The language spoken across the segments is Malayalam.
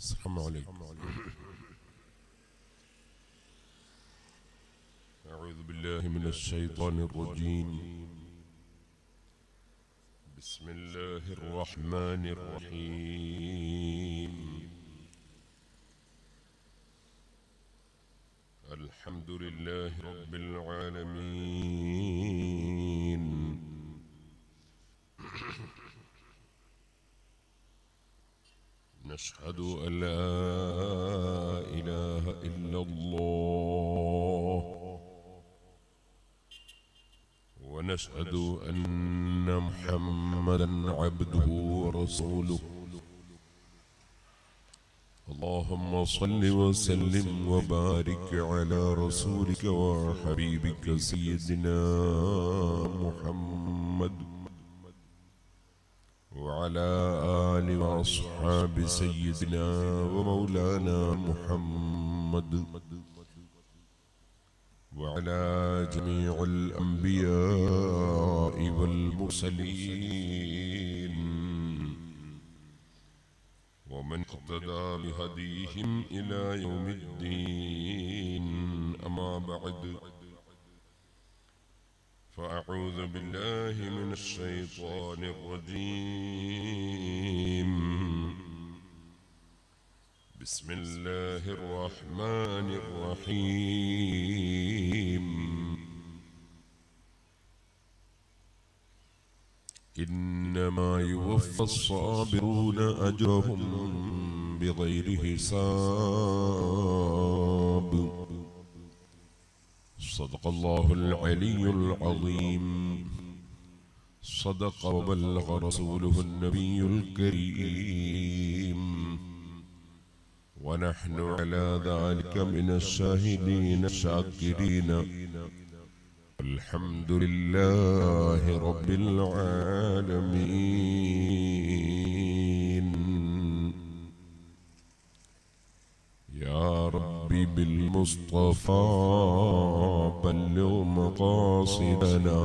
السلام عليكم أعوذ بالله من الشيطان الرجيم بسم الله الرحمن الرحيم الحمد لله رب العالمين نشهد أن لا إله إلا الله ونشهد أن محمدا عبده ورسوله اللهم صل وسلم وبارك على رسولك وحبيبك سيدنا محمد وعلى آل وأصحاب سيدنا ومولانا محمد وعلى جميع الأنبياء والمرسلين ومن اقتدى بهديهم إلى يوم الدين أما بعد فأعوذ بالله من الشيطان الرجيم بسم الله الرحمن الرحيم إنما يوفى الصابرون أجرهم بغير حساب صدق الله العلي العظيم صدق وبلغ رسوله النبي الكريم ونحن على ذلك من الشاهدين الشاكرين الحمد لله رب العالمين يا ربي بالمصطفى بلغ مقاصدنا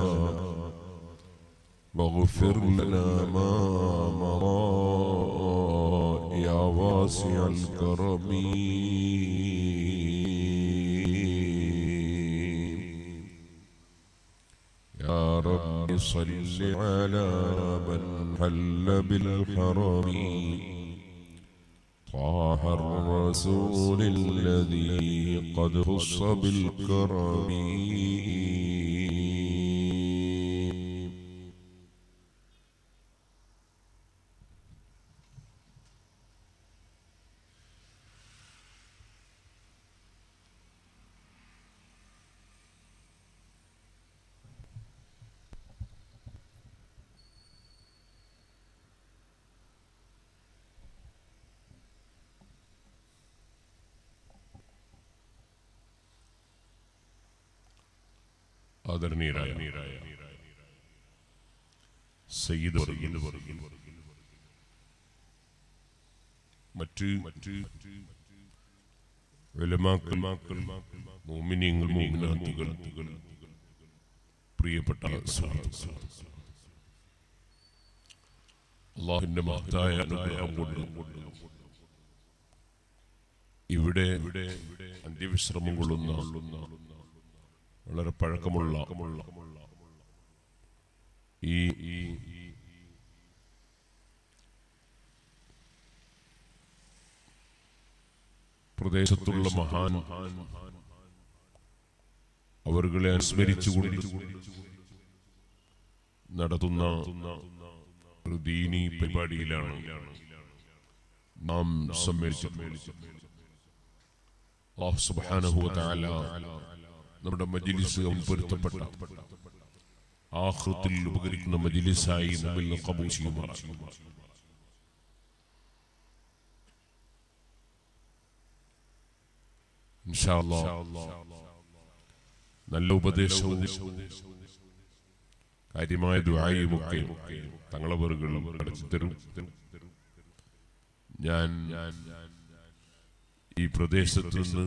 واغفر لنا ما مضى يا واسع الكرم يا رب صل على من حل بالحرم طه الرسول الذي قد خص بالكرم ആദരണീയരായ സയ്യിദ് വർഗീൽ മറ്റ് മറ്റ് ഉലമാക്കൾ മോമിനിയങ്ങൾ മോമിനാത്തുകൾ പ്രിയപ്പെട്ട സുഹൃത്തുക്കൾ അള്ളാഹിന്റെ മഹത്തായ അനുഗ്രഹം കൊണ്ട് ഇവിടെ അന്ത്യവിശ്രമം കൊള്ളുന്ന വളരെ പഴക്കമുള്ള ഈ ഈ പ്രദേശത്തുള്ള മഹാൻ അവരുകളെ അനുസ്മരിച്ചുകൊണ്ട് നടത്തുന്ന ഒരു ദീനി പരിപാടിയിലാണ് നാം സമ്മേളിച്ചത് അല്ലാഹു സുബ്ഹാനഹു വ തആല നമ്മുടെ മജിലിസ് പൊരുത്തപ്പെട്ട ആഹൃത്തിൽ ഉപകരിക്കുന്ന മജിലിസായി നമ്മിൽ നിന്ന് കബൂൽ ചെയ്യുമാറാണ് ഇൻഷാ അല്ലാഹ് നല്ല ഉപദേശവും കാര്യമായ ദുആയും ഒക്കെ തങ്ങളെ വെറുകൾ അടച്ചു തരും ഞാൻ ഈ പ്രദേശത്ത് നിന്ന്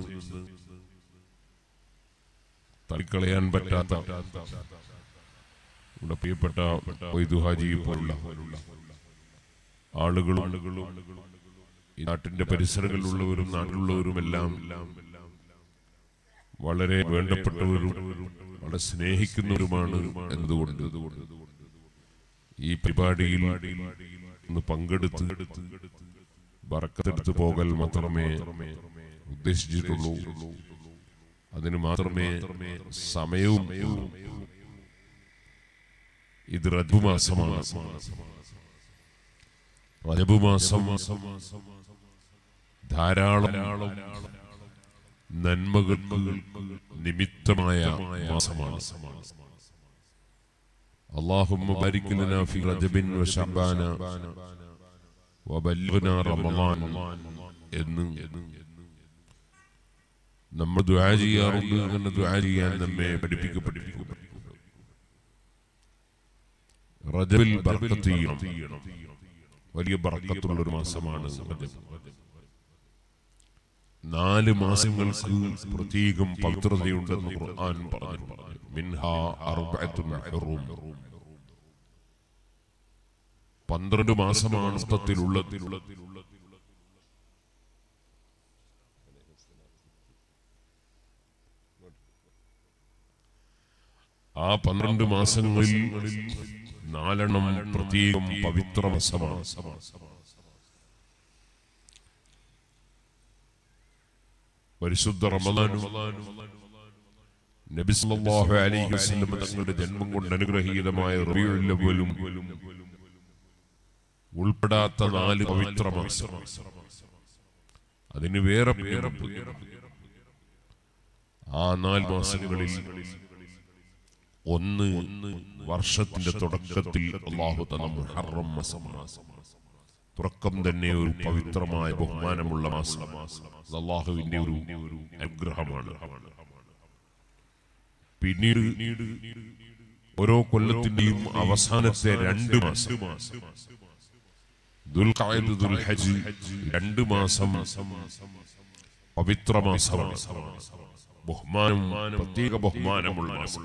തള്ളിക്കളയാൻ പറ്റാത്ത നമ്മുടെ പ്രിയപ്പെട്ട വൈദുഹാജി പോലുള്ള ആളുകളും ഈ നാട്ടിന്റെ പരിസരങ്ങളിലുള്ളവരും നാട്ടിലുള്ളവരും എല്ലാം വളരെ വേണ്ടപ്പെട്ടവരും വളരെ സ്നേഹിക്കുന്നവരുമാണ് എന്നതുകൊണ്ട് ഈ പരിപാടിയിൽ ഒന്ന് പങ്കെടുത്ത് ബറക്കത്തെടുത്ത് പോകൽ മാത്രമേ ഉദ്ദേശിച്ചിട്ടുള്ളൂ അതിന് മാത്രമേ സമയവും ഉള്ളൂ ഇത് റജബ് മാസമാണ് റജബ് മാസം ധാരാളം നന്മകൾക്ക് നിമിത്തമായ മാസമാണ് اللهم بارك لنا في رجب وشعبان وبلغنا رمضان എന്ന് നമ്മൾ ദുആ ചെയ്യാറുണ്ട് അങ്ങനെ ദുആ ചെയ്യാൻ നമ്മെ പഠിപ്പിക്കപ്പെട്ടിരിക്കും റജബിൽ ബർക്കത്ത് ചെയ്യണം വലിയ ബർക്കത്തുള്ള ഒരു മാസമാണ് റജബ് നാല് മാസങ്ങൾക്ക് പ്രത്യേകം പവിത്രതയുണ്ടെന്ന് ഖുർആൻ പറഞ്ഞു മിൻഹ അർബഅത്തുൻ ഹുറും പന്ത്രണ്ട് മാസമാണ് മൊത്തത്തിലുള്ളത് ആ പന്ത്രണ്ട് മാസങ്ങളിൽ നാലെണ്ണം പ്രത്യേകം പവിത്ര മാസമാണ് പരിശുദ്ധ റമദാനും നബി സല്ലല്ലാഹു അലൈഹി വസല്ലം തങ്ങളുടെ ജന്മം കൊണ്ട് അനുഗ്രഹീതമായ റബീഉൽ അവ്വലും ഉൾപ്പെടാത്ത നാല് പവിത്ര മാസം അതിന് വേറെ പേരുണ്ട് ആ നാല് മാസങ്ങളിൽ ഒന്ന് വർഷത്തിന്റെ തുടക്കത്തിൽ അള്ളാഹു തന്ന മുഹറം മാസമാണ് തുറക്കം തന്നെ ഒരു പവിത്രമായ ബഹുമാനമുള്ള മാസം അത് അള്ളാഹുവിന്റെ ഒരു അനുഗ്രഹമാണ് പിന്നീട് ഓരോ കൊല്ലത്തിന്റെയും അവസാനത്തെ രണ്ട് മാസം ദുൽഖഅദ് ദുൽഹജ്ജ് രണ്ട് മാസം പവിത്ര മാസമാണ് ബഹുമാനം പ്രത്യേക ബഹുമാനമുള്ള മാസം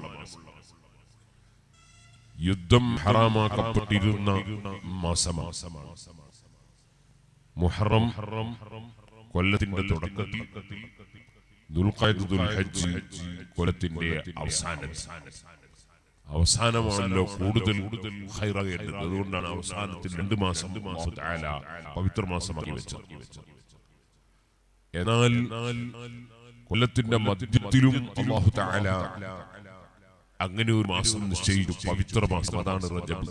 യുദ്ധം ഹറാമാക്കപ്പെട്ടിരുന്ന മാസമാണ് മുഹറം കൊല്ലത്തിന്റെ തുടക്കത്തിൽ ദുൽഖഅദ് ദുൽഹജ്ജ് കൊല്ലത്തിന്റെ അവസാനം അവസാനമാണല്ലോ കൂടുതൽ ഹൈറാകേണ്ടത് അതുകൊണ്ടാണ് അവസാനത്തിൽ രണ്ട് മാസം അല്ലാഹു തആല പവിത്ര മാസമാക്കി വെച്ചത് എന്നാൽ കൊല്ലത്തിന്റെ മധ്യത്തിലും അള്ളാഹു തആല അങ്ങനെ ഒരു മാസം നിശ്ചയിച്ചു പവിത്ര മാസം അതാണ് റജബ്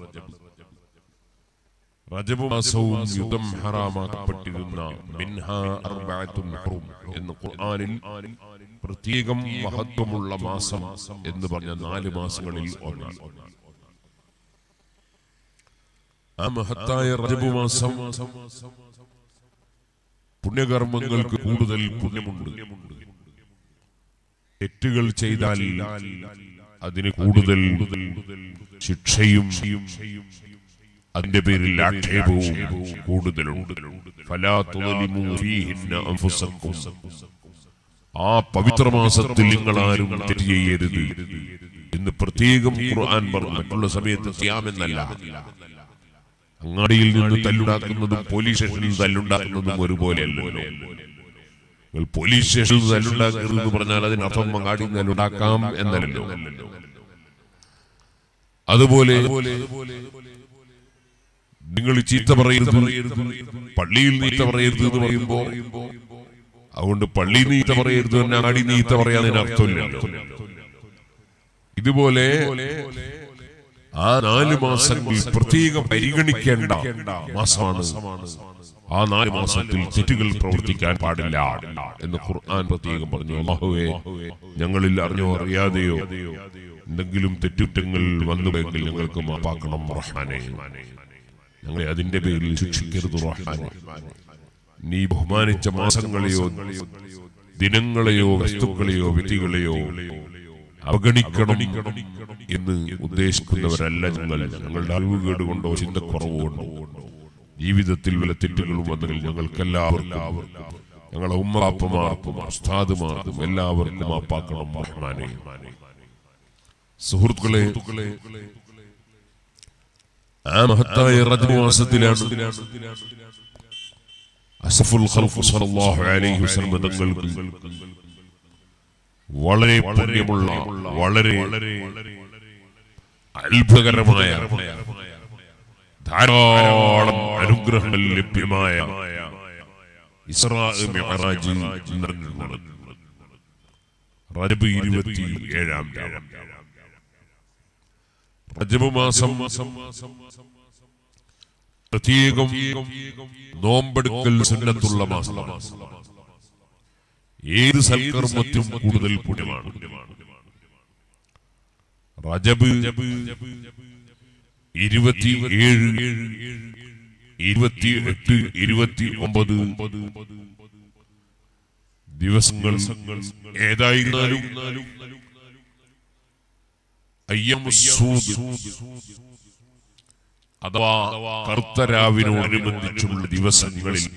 റജബ് മാസവും യുദ്ധം ഹറാമാക്കപ്പെട്ടിരുന്ന മിൻഹ അർബഅത്തുൻ ഹുറും എന്ന് ഖുർആനിൽ പ്രത്യേകം മഹത്വമുള്ള മാസം എന്ന് പറഞ്ഞ നാല് മാസങ്ങളിൽ ഒന്നാണ് ആ മഹത്തായ റജബ് മാസം പുണ്യകർമ്മങ്ങൾക്ക് കൂടുതൽ പുണ്യമുണ്ട് തെറ്റുകൾ ചെയ്താൽ അതിന് കൂടുതൽ ശിക്ഷയും അതിന്റെ പേരിൽ ആക്ഷേപവും കൂടുതലുണ്ട് ഫലാ തുളിമു ഫീഹിന്ന അൻഫുസക്കും ആ പവിത്ര മാസത്തിൽ നിങ്ങൾ ആരും തെറ്റ് ചെയ്യരുത് എന്ന് പ്രത്യേകം ഖുർആൻ പറഞ്ഞു മറ്റുള്ള സമയത്ത് ചെയ്യാമെന്നല്ല അങ്ങാടിയിൽ നിന്ന് തല്ലുണ്ടാക്കുന്നതും പോലീസ് സ്റ്റേഷനിൽ നിന്ന് തല്ലുണ്ടാക്കുന്നതും ഒരുപോലെയല്ലല്ലോ നിങ്ങൾ പോലീസ് സ്റ്റേഷനിൽ തല്ലുണ്ടാക്കരുത് എന്ന് പറഞ്ഞാൽ അതിനർത്ഥം അങ്ങാടിയിൽ നിന്ന് തല്ലുണ്ടാക്കാം എന്നല്ലല്ലോ അതുപോലെ നിങ്ങൾ ചീത്ത പറയരുത് പള്ളിയിൽ നീത്ത പറയരുത് എന്ന് പറയുമ്പോ അതുകൊണ്ട് പള്ളി നീത്ത പറയരുത് തന്നെ അങ്ങാടി നീത്ത പറയാതിന് അർത്ഥമില്ലല്ലോ ഇതുപോലെ ആ നാല് മാസങ്ങൾ പ്രത്യേകം പരിഗണിക്കേണ്ട മാസമാണ് ആ നാല് മാസത്തിൽ തെറ്റുകൾ പ്രവർത്തിക്കാൻ പാടില്ല എന്ന് ഖുർആൻ പ്രത്യേകം പറഞ്ഞു അള്ളാഹുവേ ഞങ്ങളിൽ അറിഞ്ഞോ അറിയാതെയോ എന്തെങ്കിലും തെറ്റുറ്റങ്ങൾ വന്നുവെങ്കിൽ ഞങ്ങൾക്ക് മാപ്പാക്കണം റഹ്മാനെ ഞങ്ങളെ അതിന്റെ പേരിൽ ശിക്ഷിക്കരുത് റഹ്മാനെ നീ ബഹുമാനിച്ച മാസങ്ങളെയോ ദിനങ്ങളെയോ വസ്തുക്കളെയോ വ്യക്തികളെയോ അവഗണിക്കണം എന്ന് ഉദ്ദേശിക്കുന്നവരല്ല ഞങ്ങൾ ഞങ്ങളുടെ അറിവുകേട് കൊണ്ടോ ചിന്തക്കുറവ് കൊണ്ടോ ജീവിതത്തിൽ വല്ല തെറ്റുകളും വന്നതിൽ ഞങ്ങൾക്കെല്ലാവർക്കും ഞങ്ങളെ ഉമ്മാപ്പമാർക്കും ഉസ്താദുമാർക്കും എല്ലാവർക്കും മാപ്പാക്കണം റഹ്മാനെ സുഹൃത്തുക്കളെ ആ മഹത്തായ റജബ് മാസത്തിലാണ് അസഫുൽ ഖൽഖ് സ്വല്ലല്ലാഹു അലൈഹി വസല്ലം തങ്ങൾക്ക് വളരെ പുണ്യമുള്ള വളരെ അത്ഭുതകരമായ ധാരാളം അനുഗ്രഹങ്ങൾ ലഭ്യമായ ഇസ്രാ മിഅറാജ് നടന്നിട്ടുണ്ട് റജബ് ഇരുപത്തി ഏഴാം റജബ് മാസം പ്രത്യേകം നോമ്പെടുക്കൽ സുന്നത്തുള്ള മാസമാണ് ഏത് സൽക്കർമ്മത്തിനും കൂടുതൽ പുണ്യമാണ് റജബ് ഇരുപത്തി ഏഴ് ഇരുപത്തി എട്ട് ഇരുപത്തി ഒമ്പത് ദിവസങ്ങൾ ഏതായിരുന്നാലും അയ്യമുസൂദ് അഥവാ കർത്തരാവിനോടനുബന്ധിച്ചുള്ള ദിവസങ്ങളിൽ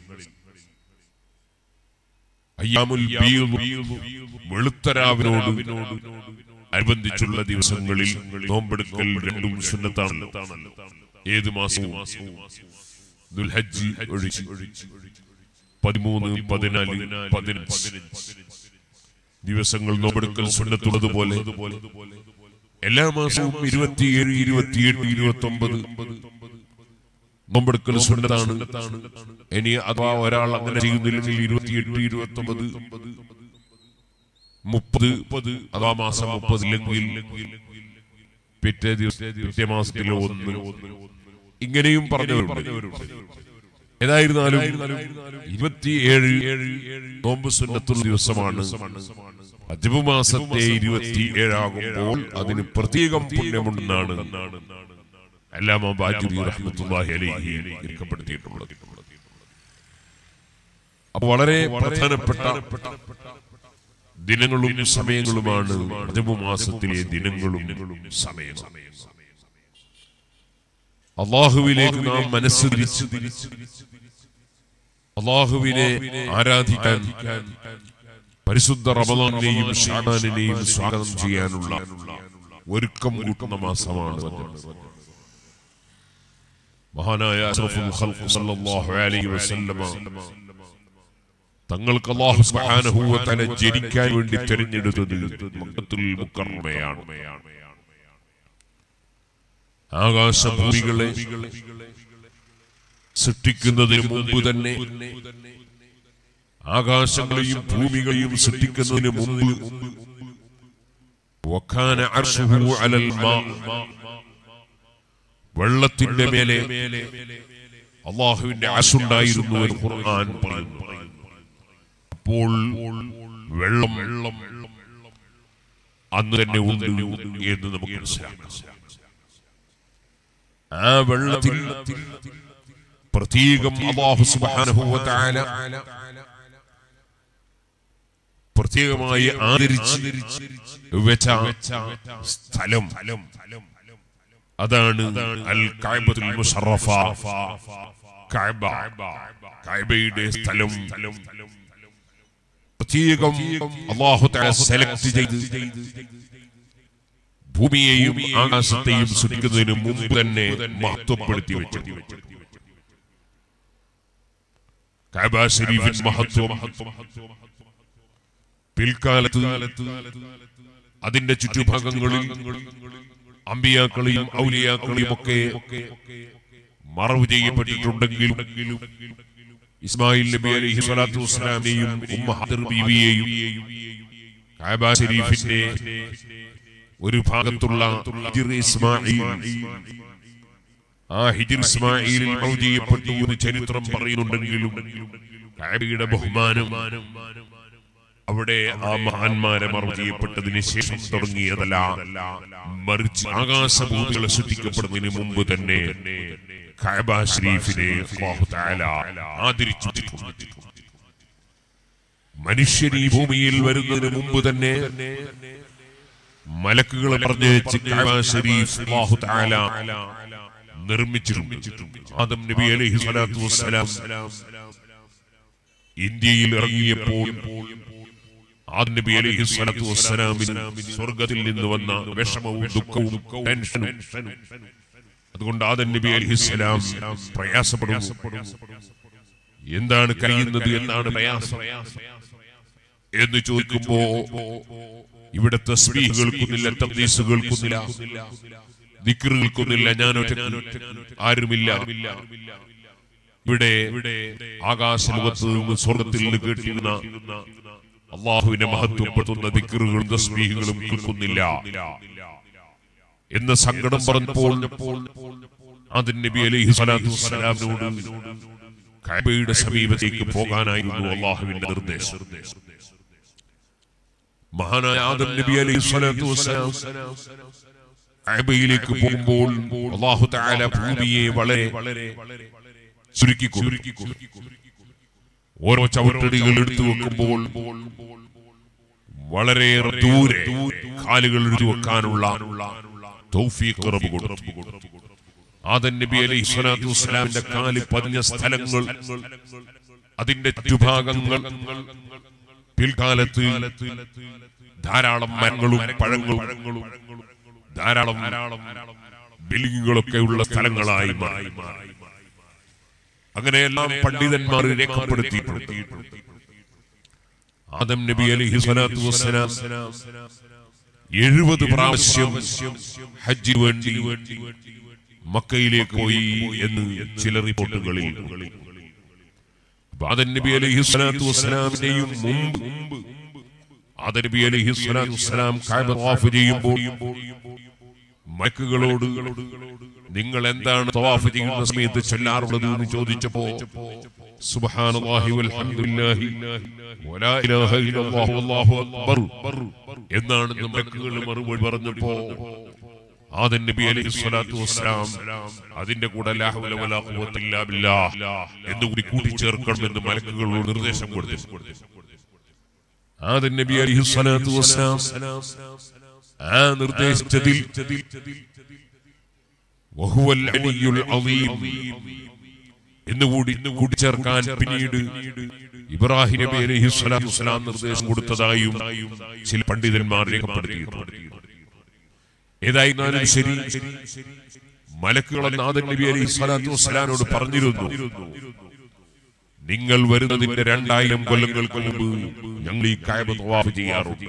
അയ്യാമുൽ ബീദ് വെളുത്തരാവിനോട് അനുബന്ധിച്ചുള്ള ദിവസങ്ങളിൽ നോമ്പെടുക്കൽ രണ്ടും സുന്നത്താണ് ഏത് മാസവും ദുൽഹജ്ജ് ഒഴിച്ച് പതിമൂന്ന് പതിനാല് പതിനഞ്ച് ദിവസങ്ങൾ നോമ്പെടുക്കൽ സുന്നത്തുള്ളതുപോലെ എല്ലാ മാസവും ഇരുപത്തിയേഴ് ഇരുപത്തിയെട്ട് ഇരുപത്തി ഒമ്പത് നോമ്പെടുക്കൽ സുന്നത്താണ് ഇനി അഥവാ ഒരാൾ അങ്ങനെ ചെയ്യുന്നില്ലെങ്കിൽ ഇരുപത്തിയെട്ട് ഇരുപത്തി ഒമ്പത് മുപ്പത് അഥവാ മാസം മുപ്പത് ഇല്ലെങ്കിൽ പിറ്റേ ദിവസം പിറ്റേ മാസത്തിലെ ഒന്ന് ഇങ്ങനെയും പറഞ്ഞവരുണ്ട് ഏതായിരുന്നാലും ഇരുപത്തിയേഴ് നോമ്പ് സുന്നത്തുള്ള ദിവസമാണ് അജബ് മാസത്തെ ഇരുപത്തി ഏഴാകുമ്പോൾ അതിന് പ്രത്യേകം പുണ്യമുണ്ടെന്നാണ് അല്ലാമ ബാജുദി റഹ്മത്തുള്ളാഹി അലൈഹി രേഖപ്പെടുത്തിയിട്ടുള്ളത് അപ്പൊ വളരെ പ്രധാനപ്പെട്ട ദിനങ്ങളും സമയങ്ങളുമാണ് അജബ് മാസത്തിലെ ദിനങ്ങളും സമയങ്ങളും അള്ളാഹുവിലേക്ക് നാം മനസ്സ് തിരിച്ച് അള്ളാഹുവിനെ ആരാധിക്കാൻ പരിശുദ്ധ റമദാനിനെയും ഷാബാനിനെയും സ്വാഗതം ചെയ്യാനുള്ള ഒരുക്കം കൂട്ടുന്ന മാസമാണ് മഹാനായ അഷ്റഫുൽ ഖൽഖ് സല്ലല്ലാഹു അലൈഹി വസല്ലമ തങ്ങൾക്ക് അല്ലാഹു സുബ്ഹാനഹു വ തആല ജനിക്കാൻ വേണ്ടി തിരഞ്ഞെടുത്തത് മക്കത്തുൽ മുക്കർമയാണ് ആകാശഭൂമികളെ സൃഷ്ടിക്കുന്നതിന് മുമ്പ് തന്നെ ആകാശങ്ങളെയും ഭൂമികളെയും സൃഷ്ടിക്കുന്നതിന് മുമ്പ് വഖാന അർശുഹു അലൽ മാ വെള്ളത്തിന്റെ മേലെ അള്ളാഹുവിന്റെ അസുണ്ടായിരുന്നു എന്ന് ഖുർആൻ പറയുന്നു അപ്പോൾ വെള്ളം വെള്ളം അന്ന് തന്നെ ഉണ്ട് എന്ന് നമുക്ക് മനസ്സിലാക്കാം ആ വെള്ളത്തിൽ പ്രത്യേകം അള്ളാഹു സുബ്ഹാനഹു വ തആല പ്രത്യേകമായി ആദരിച്ച് വെച്ച സ്ഥലം അതാണ് അൽ കഅബത്തുൽ മുശറഫ കഅബ കഅബയുടെ സ്ഥലം പ്രത്യേകം അള്ളാഹു തആല സെലക്ട് ചെയ്ത് ഭൂമിയെയും ആകാശത്തെയും സൃഷ്ടിക്കുന്നതിന് മുമ്പ് തന്നെ മഹത്വപ്പെടുത്തി വെച്ചു കഅബ ശരീഫിൻ മഹത്വം പിൽക്കാലത്ത് അതിന്റെ ചുറ്റുഭാഗങ്ങളിൽ അമ്പിയാക്കളെയും ഔലിയാക്കളെയും ഒക്കെ മറവ് ചെയ്യപ്പെട്ടിട്ടുണ്ടെങ്കിലും ഇസ്മായിൽ നബി അലൈഹി സ്വലാത്തു വസ്സലാമിനെയും ഉമ്മ ഹദർ ബീവിയെയും കാബ ഷരീഫിന്റെ ഒരു ഭാഗത്തുള്ള ഹിജ്ർ ഇസ്മായിൽ ആ ഹിജിർ ഇസ്മായിലിൽ മൗജ് ചെയ്യപ്പെട്ടു എന്ന് ചരിത്രം പറയുന്നുണ്ടെങ്കിലും കാബയുടെ ബഹുമാനം അവിടെ ആ മഹാന്മാരെ മറവ് ചെയ്യപ്പെട്ടതിന് ശേഷം തുടങ്ങിയതല്ല മറിച്ച് ആകാശഭൂമികളെ സൃഷ്ടിക്കപ്പെടുന്നതിന് മുമ്പ് തന്നെ കഅബ ഷരീഫിനെ അല്ലാഹു തആല ആദരിച്ചിട്ടുണ്ട് മനുഷ്യൻ ഈ ഭൂമിയിൽ വരുന്നതിന് മുമ്പ് തന്നെ മലക്കുകളെ പറഞ്ഞയച്ച് കഅബ ഷരീഫ് അല്ലാഹു തആല നിർമ്മിച്ചിട്ടുണ്ട് ആദം നബി അലൈഹി സ്വലാത്തു വസ്സലാം ഇന്ത്യയിൽ ഇറങ്ങിയപ്പോൾ ആദം നബി അലൈഹി സ്വലാത്തു വസ്സലാമിന് സ്വർഗത്തിൽ നിന്ന് വന്ന വിഷമവും ദുഃഖവും ടെൻഷനും അതുകൊണ്ട് ആദം നബി അലൈഹി സ്വലാം പ്രയാസപ്പെടുന്നു എന്താണ് കഴിയുന്നത് എന്താണ് പ്രയാസം എന്ന് ചോദിക്കുമ്പോ ഇവിടുത്തെ സ്ത്രീ കേൾക്കുന്നില്ല തദ്ദേശ് കേൾക്കുന്നില്ല ദിക്ർ കേൾക്കുന്നില്ല ഞാൻ ഒറ്റ ആരുമില്ല ഇവിടെ ആകാശമുഖത്ത് നിന്ന് സ്വർഗത്തിൽ നിന്ന് കേട്ടിരുന്ന അള്ളാഹുവിനെ മഹത്വപ്പെടുത്തുന്ന ദിക്റുകളും തസ്ബീഹുകളും കേൾക്കുന്നില്ല എന്ന് സങ്കടം പറഞ്ഞപ്പോൾ അതിൻ നബി അലൈഹി സ്വലാത്തു വസ്സലാമിനോട് കഅബയുടെ സമീപത്തേക്ക് പോകാനായിരുന്നു അള്ളാഹുവിന്റെ നിർദ്ദേശം മഹാനായ ആദം നബി അലൈഹി സ്വലാത്തു വസ്സലാം കഅബയിലേക്ക് പോകുമ്പോൾ അള്ളാഹു തആല ഭൂമിയെ വളരെ ചുരുക്കി കൊടുത്തു. ഓരോ ചവിട്ടടികൾ എടുത്തു വെക്കുമ്പോൾ വളരെയേറെ ദൂരെ കാലുകൾ എടുത്തു വെക്കാനുള്ള തൗഫീഖ് റബ്ബ് കൊടുത്തു ആദൻ നബി അലൈഹി സ്വലാത്തു വസ്സലാമിന്റെ കാല് പതിഞ്ഞ സ്ഥലങ്ങൾ അതിന്റെ ചുറ്റുഭാഗങ്ങൾ പിൽക്കാലത്ത് ധാരാളം മരങ്ങളും പഴങ്ങളും ധാരാളം ബിൽഡിങ്ങുകളൊക്കെ ഉള്ള സ്ഥലങ്ങളായി മാറി അങ്ങനെയെല്ലാം പണ്ഡിതന്മാർ രേഖപ്പെടുത്തിയിട്ടുണ്ട് ആദം നബി അലൈഹി സ്വലാത്തു വസ്സലാം എഴുപത് പ്രാവശ്യം ഹജ്ജിന് വേണ്ടി മക്കയിലേക്ക് പോയി എന്ന് ചില റിപ്പോർട്ടുകളിൽ ആദൻ നബി അലൈഹി സ്വലാത്തു വസ്സലാമിന്റെയും മുമ്പ് ആദൻ നബി അലൈഹി സ്വലാത്തു വസ്സലാം കഅബ തവാഫ് ചെയ്യുമ്പോൾ മക്കുകളോട് നിങ്ങൾ എന്താണ് തവാഫ് ചെയ്യുന്ന സമയത്ത് ചൊല്ലാറുള്ളത് എന്ന് ചോദിച്ചപ്പോ സുബ്ഹാനല്ലാഹി വൽഹംദുലില്ലാഹി വലാ ഇലാഹ ഇല്ലല്ലാഹു വല്ലാഹു അക്ബർ എന്നാണ് മക്കുകൾ മറുപടി പറഞ്ഞപ്പോ ആദൻ നബി അലൈഹി സ്വലാത്തു വസ്സലാം അതിന്റെ കൂടെ ലാ ഹൗല വലാ ഖുവത ഇല്ലാ ബില്ലാഹ് എന്ന് കൂടി കൂട്ടിച്ചേർക്കണമെന്ന് മലക്കുകളോട് നിർദ്ദേശം കൊടുത്തു ആദൻ നബി അലൈഹി സ്വലാത്തു വസ്സലാം ആ നിർദ്ദേശിച്ചതിൽ വഹുവൽ അലിയുൽ അളീം എന്നുകൂടി കൂട്ടിച്ചേർക്കാൻ പിന്നീട് ഇബ്രാഹിം നബി അലൈഹി സ്വലാത്തു വസ്സലാം നിർദ്ദേശം കൊടുത്തതായും ചില പണ്ഡിതന്മാർ രേഖപ്പെടുത്തിയിട്ടുണ്ട് ഏതായിരുന്നാലും ശരി മലക്കുകളെ നാഥൻ നബി അലൈഹി സ്വലാത്തു വസ്സലാനോട് പറഞ്ഞിരുന്നു നിങ്ങൾ വരുന്നതിന്റെ രണ്ടായിരം കൊല്ലങ്ങൾക്ക് മുമ്പ് ഞങ്ങൾ ഈ കായബ തവാഫ് ചെയ്യാറുണ്ട്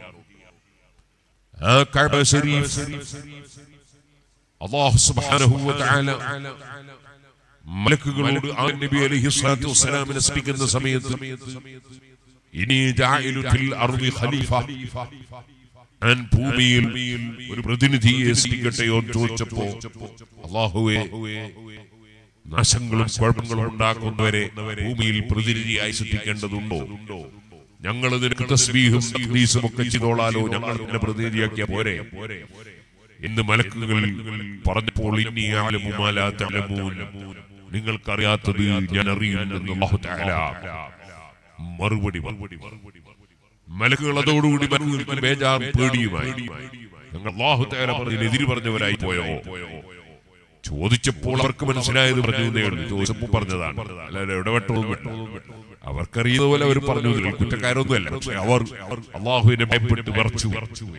ആ കഅബ ശരീഫ് അല്ലാഹു സുബ്ഹാനഹു വ തആല മലക്കുകളോട് ആ നബി അലൈഹി സ്വലാത്തു വസ്സലാമിനെ സ്പീക്കുന്ന സമയത്ത് ഇനി ജാഇലു ഫിൽ അർദി ഖലീഫ ഞാൻ ഭൂമിയിൽ ഒരു പ്രതിനിധിയെ സ്പീക്കട്ടെയോ എന്ന് ചോദിച്ചപ്പോ അള്ളാഹുവെ നാശങ്ങളും കുഴപ്പങ്ങളും ഉണ്ടാക്കുന്നവരെ ഭൂമിയിൽ പ്രതിനിധിയായി സൃഷ്ടിക്കേണ്ടതുണ്ടോ ഞങ്ങൾ നിനക്ക് തസ്ബീഹും തഖ്ദീസും ഒക്കെ ചെയ്തോളാലോ ഞങ്ങൾ നിന്നെ പ്രതിനിധിയാക്കിയ പോരെ എന്ന് മലക്കുകൾ പറഞ്ഞപ്പോൾ ഇനി യഅലമു മാ ലാ തഅലമൂൻ നിങ്ങൾക്കറിയാത്തത് ഞാൻ അറിയുമെന്ന് അല്ലാഹു തആല മറുപടി പറഞ്ഞു. മലക്കുകൾ അതോടുകൂടി മലക്കുകൾക്ക് ബേജാർ പേടിയുമായി ഞങ്ങൾ അല്ലാഹു തആല പറഞ്ഞതിന് എതിര് പറഞ്ഞവരായി പോയോ ചോദിച്ചപ്പോൾ അവർക്ക് മനസ്സിലായത് പറഞ്ഞു എന്നേ ഉള്ളൂ ചോദിച്ചപ്പോൾ പറഞ്ഞതാണ് അല്ലാതെ ഇടപെട്ടതും വേണ്ട. അവർക്കറിയുന്ന പോലെ അവർ പറഞ്ഞു ഇതിൽ കുറ്റക്കാരൊന്നുമല്ല പക്ഷെ അവർ അള്ളാഹുവിനെ ഭയപ്പെട്ട് വിറച്ചു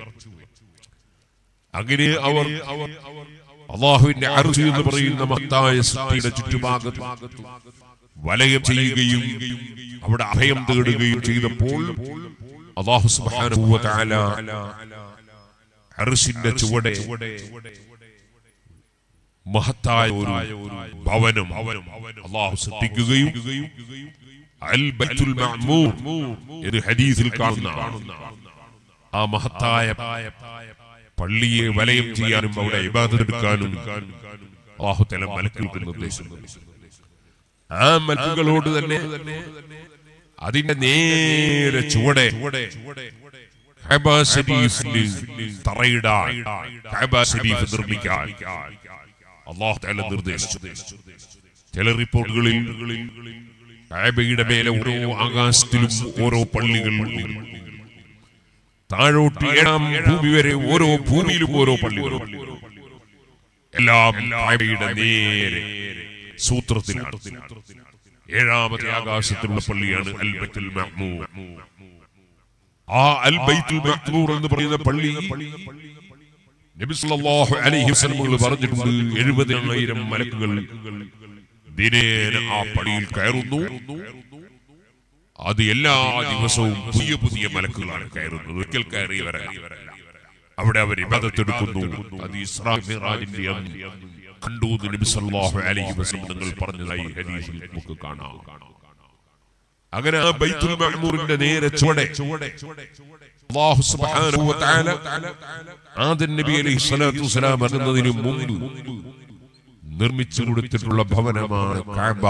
അങ്ങനെ അവർ അള്ളാഹുവിന്റെ അറുസി എന്ന് പറയുന്ന മഹത്തായ സൃഷ്ടിയുടെ ചുറ്റുഭാഗത്ത് വലയം ചെയ്യുകയും അവിടെ അഭയം തേടുകയും ചെയ്തപ്പോൾ അള്ളാഹു സുബ്ഹാനഹു വ തആല അർശിന്റെ ചുവടെ മഹത്തായ ഒരു ഭവനം അള്ളാഹു സൃഷ്ടിക്കുകയും അൽ ബൈത്തുൽ മഅ്മൂർ എന്ന് ഹദീസിൽ കാണുന്ന ആ മഹത്തായ പള്ളിയെ വലയം ചെയ്യാനും അവിടെ ഇബാദത്ത് എടുക്കാനും അള്ളാഹു തല മലക്കുകൾക്ക് നിർദ്ദേശം നൽകി. ആ മലക്കുകളോട് തന്നെ അതിന്റെ നേരെ ചുവടെ കഅബ ശരീഫിന് തറയിടാൻ കഅബ ശരീഫ് നിർമ്മിക്കാൻ അള്ളാഹു തആല നിർദ്ദേശിച്ചു ചില റിപ്പോർട്ടുകളിൽ കഅബയുടെ മേലെ ഓരോ ആകാശത്തിലും ഓരോ പള്ളികൾ താഴോട്ട് ഏഴാം ഭൂമി വരെ ഓരോ ഭൂമിയിലും ഓരോ പള്ളികളും എല്ലാം കഅബയുടെ നേരെ സൂത്രത്തിലാണ് ഏഴാമത്തെ ആകാശത്തിലുള്ള പള്ളിയാണ് അൽ ബൈത്തുൽ മഅ്മൂർ ആ അൽ ബൈത്തുൽ മഅ്മൂർ എന്ന് പറയുന്ന പള്ളി നബി സല്ലല്ലാഹു അലൈഹി വസല്ലം പറഞ്ഞിട്ടുണ്ട് എഴുപതിനായിരം മലക്കുകൾ ദിനേന ആ പടിയിൽ കയറുന്നു അത് എല്ലാ ദിവസവും പുതിയ പുതിയ മലക്കുകളാണ് കയറുന്നത് ഒരിക്കൽ കയറിയവരല്ല അവിടെ അവർ ഇബാദത്തെടുക്കുന്നു അത് ഇസ്രാ മിറാജിന്റെ അന്ന് കണ്ടു എന്ന് നബി സല്ലല്ലാഹു അലൈഹി വസല്ലം നിങ്ങൾ പറഞ്ഞതായി ഹദീസിൽ നമുക്ക് കാണാം അങ്ങനെ ആ ബൈത്തുൽ മഅ്മൂറിന്റെ നേരെ ചുവടെ അല്ലാഹു സുബ്ഹാനഹു വ തആല ആദം നബി അലൈഹി സ്വലാത്തു വസ്സലാം വരുന്നതിന് മുമ്പ് നിർമ്മിച്ചു കൊടുത്തിട്ടുള്ള ഭവനമാണ് കഅബ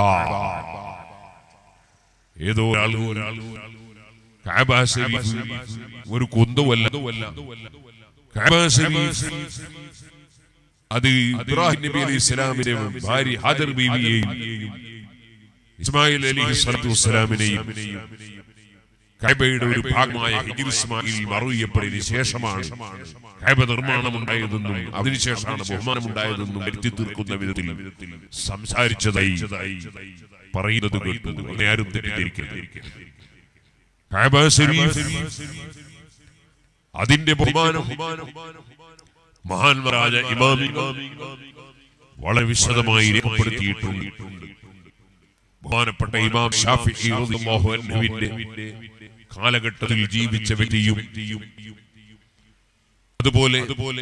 ഏതോ ഒരാൾ കഅബ ശരീഫ് ഒരു കുന്തമല്ല കഅബ ശരീഫ് അത് ഇബ്രാഹിം നബി അലൈഹി സ്വലാമിന്റെ ഭാര്യ ഹാജർ ബീവിയെയും ഇസ്മായിൽ അലൈഹി സ്വലാത്തു വസ്സലാമിനെയും കൈബയുടെ ഒരു ഭാഗമായ ഹിജിർ ഇസ്മായിൽ മറുകയപ്പെട്ടതിന് ശേഷമാണ് കൈബ നിർമ്മാണം ഉണ്ടായതെന്നും അതിനുശേഷമാണ് ബഹുമാനം ഉണ്ടായതെന്നും വരുത്തി തീർക്കുന്ന വിധത്തിൽ സംസാരിച്ചതായി പറയുന്നത് കേട്ടു അങ്ങനെ ആരും തെറ്റിദ്ധരിക്കരുത് കൈബ ശരീഫ് അതിന്റെ ബഹുമാനം മഹാന്മാരായ ഇമാമി വളരെ വിശദമായി രേഖപ്പെടുത്തിയിട്ടുണ്ട് ബഹുമാനപ്പെട്ട ഇമാം ഷാഫി റളിയല്ലാഹു അൻഹുവിന്റെ കാലഘട്ടത്തിൽ ജീവിച്ച വ്യക്തിയും അതുപോലെ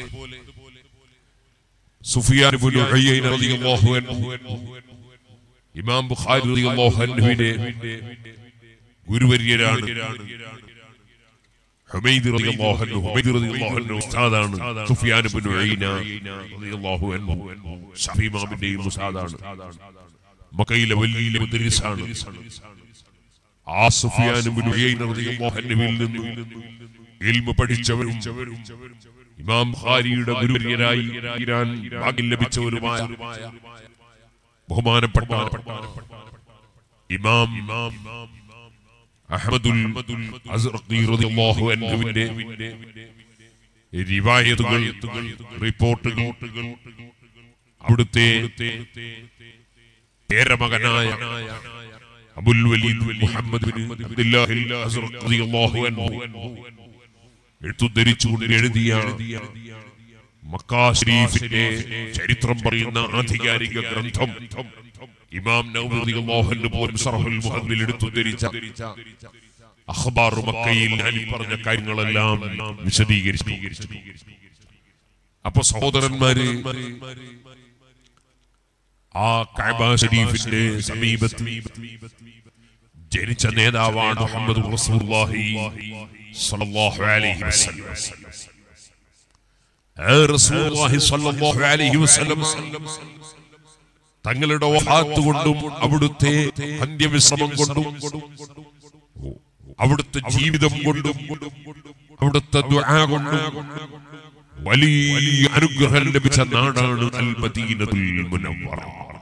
സുഫിയാൻ ഇബ്നു ഉയൈന റളിയല്ലാഹു അൻഹു ഇമാം ബുഖാരി റളിയല്ലാഹു അൻഹുവിന്റെ ഗുരുവര്യരാണ് ഹുമൈദ് റളിയല്ലാഹു അൻഹു ഹുമൈദ് റളിയല്ലാഹു അൻഹു ഉസ്താദാണ് സുഫിയാൻ ഇബ്നു ഉയൈന റളിയല്ലാഹു അൻഹു ഷാഫി ഇമാമിന്റെയും ഉസ്താദാണ് മക്കയിലെ വലിയ മുദ്രിസാണ് ആ സുഫിയാൻ ഇബ്നു ഉയൈന റളിയല്ലാഹു അൻഹുവിൽ നിന്ന് ഇൽമു പഠിച്ചവരും ഇമാം ഖാരിയുടെ ഗുരുവര്യരായി ഇരാൻ ഭാഗ്യം ലഭിച്ചവരുമായ ബഹുമാനപ്പെട്ട ഇമാം അഹ്മദുൽ അസ്റഖി റളിയല്ലാഹു അൻഹുവിന്റെ റിവായത്തുകൾ റിപ്പോർട്ടുകൾ അവിടുത്തെ പേരമകനായ Abul Walid Muhammad bin Abdullahil Azraqi റളിയല്ലാഹു അൻഹു എഴുത്തുദ്ധരിച്ചുകൊണ്ട് എഴുതിയ മക്കാ ഷരീഫിന്റെ ചരിത്രം പറയുന്ന ആധികാരിക ഗ്രന്ഥം ഇമാം നൗവി മോഹന്റെ പോലും സർഹുൽ മുഹദ്ദിൽ എടുത്തുദ്ധരിച്ച അഖ്ബാർ മക്കയിൽ ഞാൻ ഈ പറഞ്ഞ കാര്യങ്ങളെല്ലാം വിശദീകരിച്ചു അപ്പൊ സഹോദരന്മാര് ആ കഅബ ഷരീഫിന്റെ സമീപത്ത് ജനിച്ച നേതാവാണ് മുഹമ്മദ് റസൂലുള്ളാഹി സ്വല്ലല്ലാഹു അലൈഹി വസല്ലം ആ റസൂലുള്ളാഹി സ്വല്ലല്ലാഹു അലൈഹി വസല്ലം തങ്ങളുടെ വഹാത്ത് കൊണ്ടും അവിടുത്തെ അന്ത്യവിശ്രമം കൊണ്ടും അവിടുത്തെ ജീവിതം കൊണ്ടും അവിടുത്തെ ദുആ കൊണ്ടും വലിയ അനുഗ്രഹം ലഭിച്ച നാടാണ് അൽ മദീനത്തുൽ മുനവ്വറ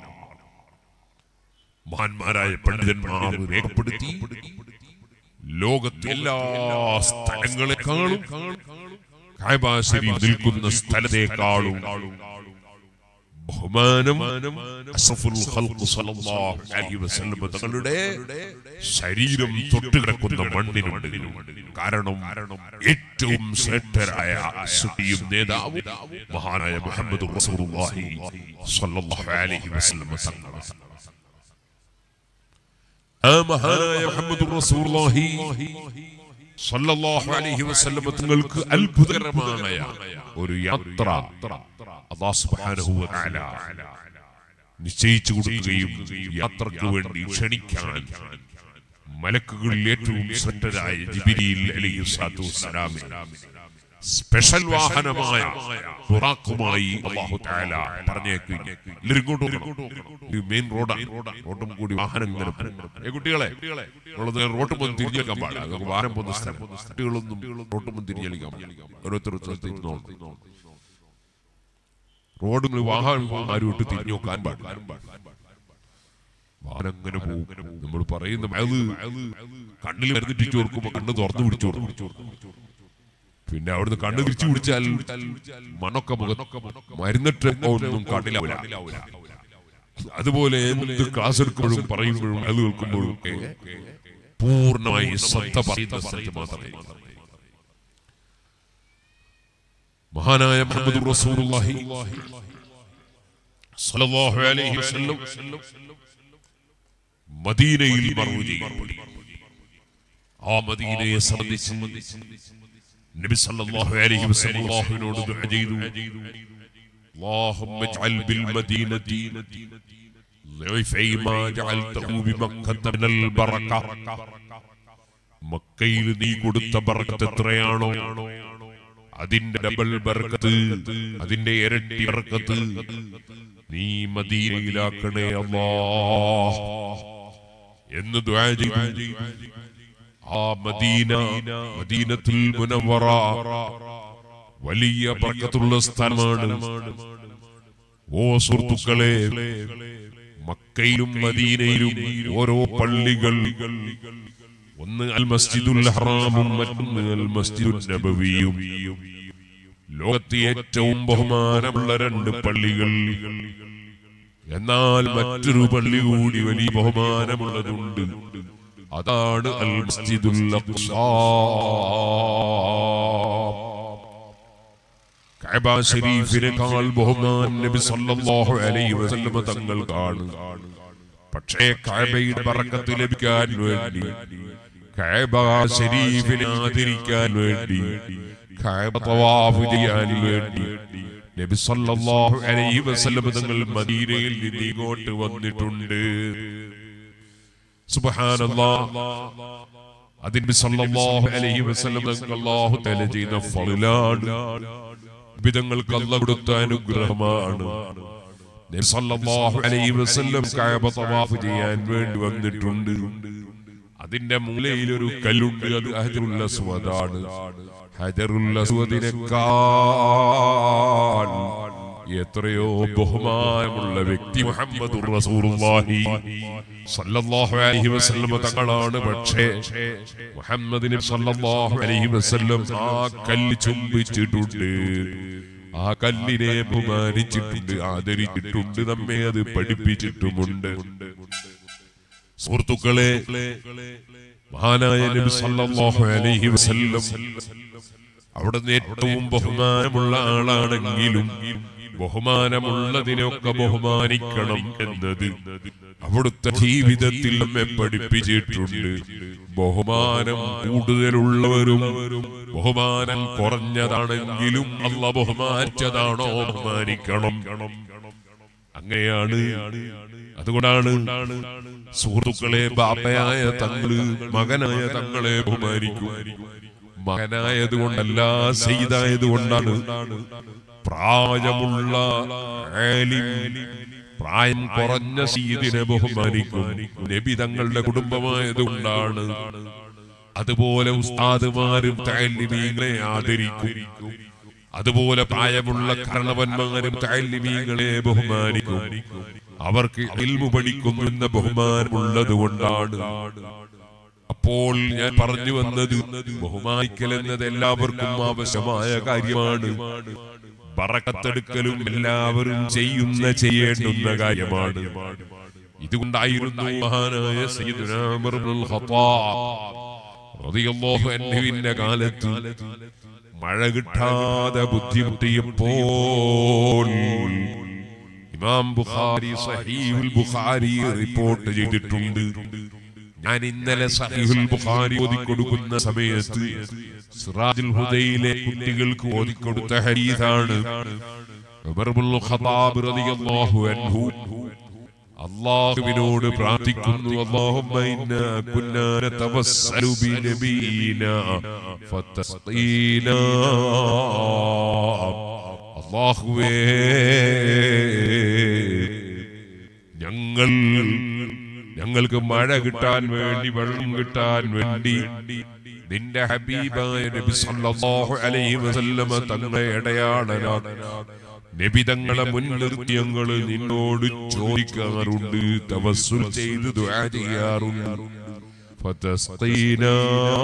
മഹാന്മാരായ പണ്ഡിതന്മാർ രേഖപ്പെടുത്തി ലോകത്തെ എല്ലാ സ്ഥലങ്ങളെക്കാളും കായബ ശരീഫ് നിൽക്കുന്ന സ്ഥലത്തെക്കാളും ബഹുമാനം അസ്റഫുൽ ഖൽഖ് സ്വല്ലല്ലാഹു അലൈഹി വസല്ലം തങ്ങളുടെ ശരീരം തൊട്ട് കിടക്കുന്ന മണ്ണിനുണ്ട് കാരണം ഏറ്റവും ശ്രേഷ്ഠരായ സുഖിയും നേതാവും മഹാനായ മുഹമ്മദ് റസൂലുള്ളാഹി സ്വല്ലല്ലാഹു അലൈഹി വസല്ലം തങ്ങളാണ് ആ മഹാനായ മുഹമ്മദ് റസൂലുള്ളാഹി സല്ലല്ലാഹു അലൈഹി വസല്ലം തങ്ങൾക്ക് അത്ഭുതകരമായ ഒരു യാത്ര അല്ലാഹു സുബ്ഹാനഹു വ തആല നിശ്ചയിച്ചു കൊടുക്കുകയും യാത്രക്ക് വേണ്ടി ക്ഷണിക്കാൻ മലക്കുകളിൽ ഏറ്റവും ശ്രദ്ധരായ ജിബിരിയിൽ അലൈഹി സ്വലാത്തു വസ്സലാമിനെ സ്പെഷ്യൽ വാഹനമായ ബുറാഖുമായി അല്ലാഹു തആല പറഞ്ഞേക്കും എല്ലാവരും ഇങ്ങോട്ട് നോക്കണം. ഇത് മെയിൻ റോഡാണ് റോഡും കൂടി വാഹനം ഇങ്ങനെ പോകും. ഏ കുട്ടികളെ ഉള്ളത് റോട്ട് മുൻ തിരിഞ്ഞേക്കാൻ പാടില്ല അതൊക്കെ വാഹനം പോകുന്ന സ്ഥലം കുട്ടികളൊന്നും റോട്ട് മുൻ തിരിഞ്ഞേക്കാൻ പാടില്ല ഓരോരുത്തർ സ്ഥലത്തേക്ക് നോക്കണം റോഡ് വാഹനം പോകുന്ന ആരും ഇട്ട് തിരിഞ്ഞു നോക്കാൻ പാടില്ല വാഹനം അങ്ങനെ പോകും നമ്മൾ പറയുന്ന അത് കണ്ണിൽ മരുന്നിട്ടിച്ചു കൊടുക്കുമ്പോ കണ്ണ് തുറന്നു പിടിച്ചു കൊടുക്കും പിന്നെ അവിടുന്ന് കണ്ണ് തിരിച്ചു പിടിച്ചാൽ മണ്ണൊക്കെ മുഖത്തൊക്കെ മരുന്നിട്ട് ഒന്നും കണ്ണിലാവില്ല അതുപോലെ എന്ത് ക്ലാസ് എടുക്കുമ്പോഴും പറയുമ്പോഴും അത് കേൾക്കുമ്പോഴും ഒക്കെ പൂർണ്ണമായി ശ്രദ്ധ പറയുന്ന സ്ഥലത്ത് മാത്രമേ മഹാനായ മുഹമ്മദ് റസൂലുള്ളാഹി സല്ലല്ലാഹു അലൈഹി വസല്ലം മദീനയിൽ മറവ് ചെയ്യപ്പെട്ടു ആ മദീനയെ സംബന്ധിച്ച് നബി സല്ലല്ലാഹു അലൈഹി വസല്ലം അല്ലാഹുവിനോട് ദുആ ചെയ്തു اللهم اجعل بالمدينة ضعفي ما جعلته بمكة من البركة മക്കയിൽ നീ കൊടുത്ത ബർക്കത്ത് എത്രയാണോ അതിന്റെ ഡബിൾ ബർക്കത്ത് അതിന്റെ ഇരട്ടി ബർക്കത്ത് നീ മദീനയിലാക്കണേ അല്ലാ എന്ന് ദുആ ചെയ്തു ആ മദീന മദീനത്തുൽ മുനവ്വറ വലിയ ബർക്കത്തുള്ള സ്ഥലമാണ് ഓ സുഹൃത്തുക്കളെ മക്കയിലും മദീനയിലും ഓരോ പള്ളികൾ ഒന്ന് അൽ മസ്ജിദുൽ ഹറാമും മറ്റൊന്ന് അൽ മസ്ജിദുൽ നബവിയും ലോകത്തെ ഏറ്റവും ബഹുമാനമുള്ള രണ്ട് പള്ളികൾ എന്നാൽ മറ്റൊരു പള്ളി കൂടി വലിയ ബഹുമാനമുള്ളതുണ്ട് അതാണ് അൽ മസ്ജിദുൽ അഖ്സാ കഅബ ശരീഫിനേക്കാൾ ബഹുമാൻ നബി സല്ലല്ലാഹു അലൈഹി വസല്ലം തങ്ങൾ കാണും പക്ഷേ കഅബയുടെ ബറക്കത്ത് ലഭിക്കാൻ വേണ്ടി കഅബ ശരീഫിനെ ആദരിക്കാൻ വേണ്ടി കഅബ തവാഫ് ചെയ്യാൻ വേണ്ടി നബി സല്ലല്ലാഹു അലൈഹി വസല്ലം തങ്ങൾ മദീനയിൽ നിന്ന് ഇങ്ങോട്ട് വന്നിട്ടുണ്ട് സുബ്ഹാനല്ലാഹ് അതിന് സല്ലല്ലാഹു അലൈഹി വസല്ലം തങ്ങൾ അല്ലാഹു തആല ചെയ്യുന്ന ഫളിലാണ് വിധങ്ങൾക്ക് അല്ല കൊടുത്ത അനുഗ്രഹമാണ് നബി സല്ലല്ലാഹു അലൈഹി വസല്ലം കഅബ തവാഫ് ചെയ്യാൻ വേണ്ടി വന്നിട്ടുണ്ട് അതിന്റെ മൂലയിൽ ഒരു കല്ലുണ്ട് അത് ഹജറുൽ അസ്വദാണ് ഹജറുൽ അസ്വദിനേക്കാൾ എത്രയോ ബഹുമാനമുള്ള വ്യക്തി മുഹമ്മദ് റസൂലുള്ളാഹി സല്ലല്ലാഹു അലൈഹി വസല്ലം തങ്ങളാണ് പക്ഷേ മുഹമ്മദിന് സല്ലല്ലാഹു അലൈഹി വസല്ലം ആ കല്ല് ചുംബിച്ചിട്ടുണ്ട് ആ കല്ലിനെ ബഹുമാനിച്ചിട്ടുണ്ട് ആദരിച്ചിട്ടുണ്ട് നമ്മെ അത് പഠിപ്പിച്ചിട്ടുമുണ്ട് സുഹൃത്തുക്കളെ മഹാനായ നബി സല്ലല്ലാഹു അലൈഹി വസല്ലം അവിടുന്ന് ഏറ്റവും ബഹുമാനമുള്ള ആളാണെങ്കിലും ബഹുമാനമുള്ളതിനൊക്കെ ബഹുമാനിക്കണം എന്നത് അവിടുത്തെ ജീവിതത്തിൽ നമ്മെ പഠിപ്പിച്ചിട്ടുണ്ട് ബഹുമാനം കൂടുതലുള്ളവരും ബഹുമാനം കുറഞ്ഞതാണെങ്കിലും അല്ല ബഹുമാനിച്ചതാണോ ബഹുമാനിക്കണം അങ്ങനെയാണ് അതുകൊണ്ടാണ് സുഹൃത്തുക്കളെ ബാപ്പയായ തങ്ങള് മകനായ തങ്ങളെ ബഹുമാനിക്കും മകനായത് കൊണ്ടല്ല സെയ്തായത് കൊണ്ടാണ് പ്രായമുള്ള ആലിം, പ്രായം കുറഞ്ഞ സീദിനെ ബഹുമാനിക്കും നബി തങ്ങളുടെ കുടുംബമായത് കൊണ്ടാണ് അതുപോലെ ഉസ്താദുമാരും താലിമീങ്ങളെ ആദരിക്കും അതുപോലെ പ്രായമുള്ള കരണവന്മാരും താലിമീങ്ങളെ ബഹുമാനിക്കും അവർക്ക് ഇൽമു പഠിക്കുന്നു എന്ന ബഹുമാനമുള്ളത് കൊണ്ടാണ് അപ്പോൾ ഞാൻ പറഞ്ഞു വന്നത് ബഹുമാനിക്കൽ എന്നത് എല്ലാവർക്കും ആവശ്യമായ കാര്യമാണ് ബറക്കത്തെടുക്കലും എല്ലാവരും ചെയ്യുന്ന ചെയ്യേണ്ടുന്ന കാര്യമാണ് ഇതുകൊണ്ടായിരുന്നു മഹാനായ സയ്യിദുനാ ഉമർ ഇബ്നുൽ ഖത്താബ് റളിയല്ലാഹു അൻഹുവിന്റെ കാലത്ത് മഴ കിട്ടാതെ ബുദ്ധിമുട്ടിയപ്പോൾ ഇമാം ബുഖാരി സഹീഹുൽ ബുഖാരി റിപ്പോർട്ട് ചെയ്തിട്ടുണ്ട് ഞാൻ ഇന്നലെ സഹീഹുൽ ബുഖാരി ഓതിക്കൊടുക്കുന്ന സമയത്ത് സിറാജുൽ ഹുദയിലെ കുട്ടികൾക്ക് ഓതിക്കൊടുത്ത ഹദീസാണ് ഉമർ ഇബ്നുൽ ഖത്താബ് റളിയല്ലാഹു അൻഹു അള്ളാഹുവിനോട് പ്രാർത്ഥിക്കുന്നു അല്ലാഹുമ്മ ഇന്നാ കുന്നാ നതവസ്സലു ബിനബീനാ ഫതസ്ഖീനാ അല്ലാഹുവേ ഞങ്ങൾ ഞങ്ങൾക്ക് മഴ കിട്ടാൻ വേണ്ടി വെള്ളം കിട്ടാൻ വേണ്ടി നിന്റെ ഹബീബായ നബി സല്ലല്ലാഹു അലൈഹി വസല്ലമ തങ്ങളെ ഇടയാളനാണ് നബി തങ്ങളെ മുൻനിർത്തി ഞങ്ങൾ നിന്നോട് ചോദിക്കാറുണ്ട് തവസ്സുൽ ചെയ്ത് ദുആ ചെയ്യാറുണ്ട് ഫതസ്ഖീനാ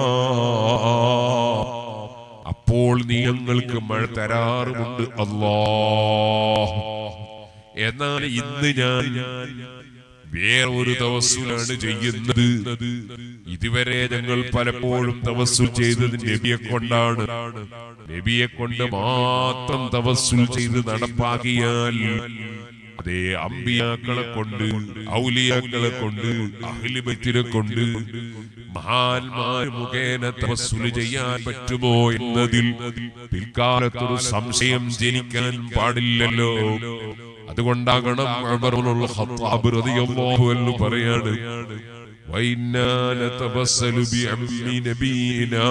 അപ്പോൾ നീ ഞങ്ങൾക്ക് മഴ തരാറുമുണ്ട് അല്ലാഹ് എന്നാൽ ഇന്ന് ഞാൻ വേറെ ഒരു തവസ്സുലാണ് ചെയ്യുന്നത് ഇതുവരെ ഞങ്ങൾ പലപ്പോഴും തവസ്സുൽ ചെയ്തത് നബിയെ കൊണ്ടാണ് നബിയെ കൊണ്ട് മാത്രം തവസ്സുൽ ചെയ്ത് നടപ്പാക്കിയാൽ അതേ അമ്പിയാക്കളെ കൊണ്ട് ഔലിയാക്കളെ കൊണ്ട് അഹിലിബത്തിനെ കൊണ്ട് മഹാന്മാർ മുഖേന തപസ്സുല് ചെയ്യാൻ പറ്റുമോ എന്നതിൽ പിൽക്കാലത്തൊരു സംശയം ജനിക്കാൻ പാടില്ലല്ലോ അതുകൊണ്ടാകണം ഉമർ ഇബ്നുൽ ഖത്താബ് റളിയല്ലാഹു അൻഹു പറയാണ് വൈന്നാ നതബസ്സലു ബിഅമ്മി നബീനാ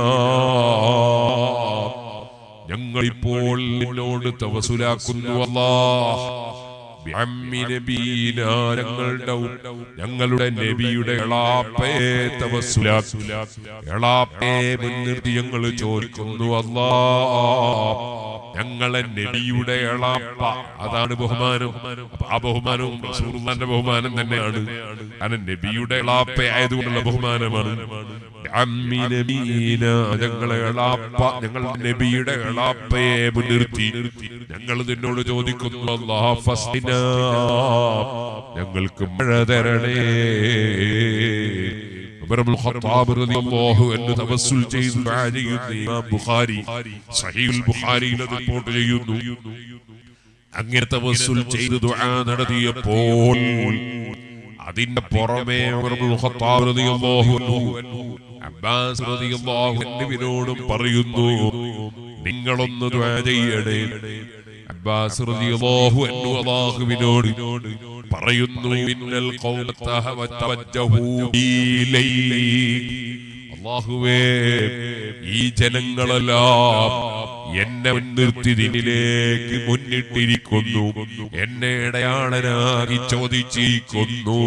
ഞങ്ങളിപ്പോൾ നിന്നോട് തവസുലാക്കുന്നു അല്ലാഹ് ബിഅമ്മി നബീന ഞങ്ങളുടെ ഞങ്ങളുടെ നബിയുടെ എളാപ്പയെ തവസുലാക്കു എളാപ്പയെ മുൻനിർത്തി ഞങ്ങൾ ചോദിക്കുന്നു അല്ലാ ഞങ്ങളെ നബിയുടെ എളാപ്പ അതാണ് ബഹുമാനം അപ്പൊ ആ ബഹുമാനവും റസൂലുള്ളാന്റെ ബഹുമാനം തന്നെയാണ് കാരണം നബിയുടെ എളാപ്പ ആയതുകൊണ്ടുള്ള ബഹുമാനമാണ് അമ്മി നബീന ഞങ്ങളെ എളാപ്പ ഞങ്ങൾ നബിയുടെ എളാപ്പയെ മുൻനിർത്തി ഞങ്ങൾ നിന്നോട് ചോദിക്കുന്നു അല്ലാഹ് ഫസ്തിന ഞങ്ങൾക്ക് മഴ തരണേ ഉമറുൽ ഖത്താബ് റളിയല്ലാഹു അൻഹു തവസ്സുൽ ചെയ്തു ദുആ ചെയ്യുന്നു ഇമാം ബുഖാരി സഹീഹുൽ ബുഖാരിയിൽ അത് റിപ്പോർട്ട് ചെയ്യുന്നു അങ്ങനെ തവസ്സുൽ ചെയ്തു ദുആ നടത്തിയപ്പോൾ അതിന്റെ പുറമെ ഉമറുൽ ഖത്താബ് റളിയല്ലാഹു അൻഹു അബ്ബാസ് റളിയല്ലാഹു അൻഹുവിനോടും പറയുന്നു നിങ്ങളൊന്ന് ദുആ ചെയ്യണേ അബ്ബാസ് റളിയല്ലാഹു അൻഹു അല്ലാഹുവിനോട് പറയുന്നു ഇന്നൽ ഖൗമ തഹവ തവജ്ജഹു ഇലൈക് അല്ലാഹുവേ ഈ ജനങ്ങളെല്ലാം എന്നെ മുൻനിർത്തി നിന്നിലേക്ക് മുന്നിട്ടിരിക്കുന്നു എന്നെ ഇടയാളനായി ചോദിച്ചിരിക്കുന്നു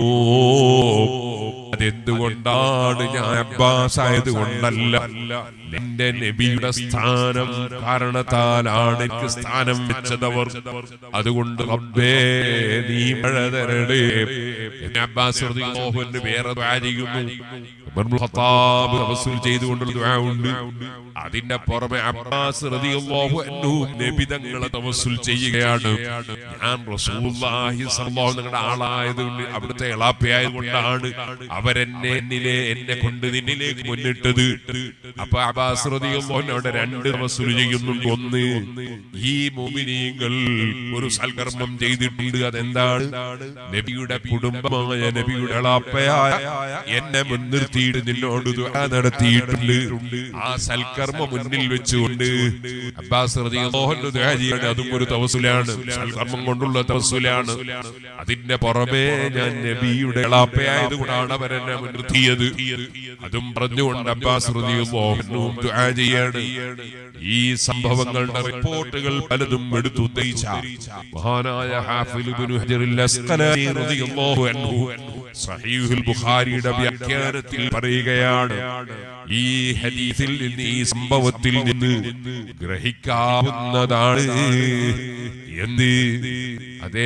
അതെന്തുകൊണ്ടാണ് ഞാൻ അബ്ബാസ് ആയത് കൊണ്ടല്ല നിന്റെ നബിയുടെ സ്ഥാനം കാരണത്താലാണ് എനിക്ക് സ്ഥാനം വെച്ചതവർ അതുകൊണ്ട് റബ്ബേ നീ മഴ തരണേ എന്ന് അബ്ബാസ് റളിയല്ലാഹു അൻഹു വേറെ ദുആ ചെയ്യുന്നു ഉമർ ഇബ്നുൽ ഖത്താബ് തവസ്സുൽ ചെയ്തുകൊണ്ടുള്ള ദുആ ഉണ്ട് അതിന്റെ പുറമെ അബ്ബാസ് റളിയല്ലാഹു അൻഹു നബി തങ്ങളെ തവസ്സുൽ ചെയ്യുകയാണ് ഞാൻ റസൂലുള്ളാഹി സ്വല്ലല്ലാഹു അലൈഹി നിങ്ങളുടെ ആളായതുകൊണ്ട് അവിടുത്തെ എളാപ്പയായത് കൊണ്ടാണ് അവരെന്നെ എന്നിലെ എന്നെ കൊണ്ട് നിന്നിലേക്ക് മുന്നിട്ടത് അപ്പൊ അബ്ബാസ് റളിയല്ലാഹു അൻഹു അവിടെ രണ്ട് തവസ്സുൽ ചെയ്യുന്നുണ്ട് ഒന്ന് ഈ മുഅ്മിനീങ്ങൾ ഒരു സൽക്കർമ്മം ചെയ്തിട്ടുണ്ട് അതെന്താണ് നബിയുടെ കുടുംബമായ നബിയുടെ എളാപ്പയായ എന്നെ മുൻനിർത്തിയിട്ട് നിന്നോട് ദുആ നടത്തിയിട്ടുണ്ട് ആ സൽക്കർമ്മ മുന്നിൽ വെച്ചുകൊണ്ട് അബ്ബാസ് റളിയല്ലാഹു അൻഹു ദുആ ചെയ്യാണ് അതും ഒരു തവസുലാണ് സൽക്കർമ്മം കൊണ്ടുള്ള തവസുലാണ് അതിന്റെ പുറമെ ഞാൻ നബിയുടെ എളാപ്പയായത് കൊണ്ടാണ് അവരെന്നെ മുൻനിർത്തിയത് അതും പറഞ്ഞുകൊണ്ട് അബ്ബാസ് റളിയല്ലാഹു അൻഹു ദുആ ചെയ്യാണ് ഈ സംഭവങ്ങളുടെ റിപ്പോർട്ടുകൾ പലതും എടുത്തു ഉദ്ധരിച്ച മഹാനായ ഹാഫിൽ ഇബ്നു ഹജറുൽ അസ്ഖലാനി റളിയല്ലാഹു അൻഹു സഹീഹുൽ ബുഖാരിയുടെ വ്യാഖ്യാനത്തിൽ പറയുകയാണ് ഈ ഹദീസിൽ നിന്ന് ഈ സംഭവത്തിൽ നിന്ന് ഗ്രഹിക്കാവുന്നതാണ് എന്ത് അതേ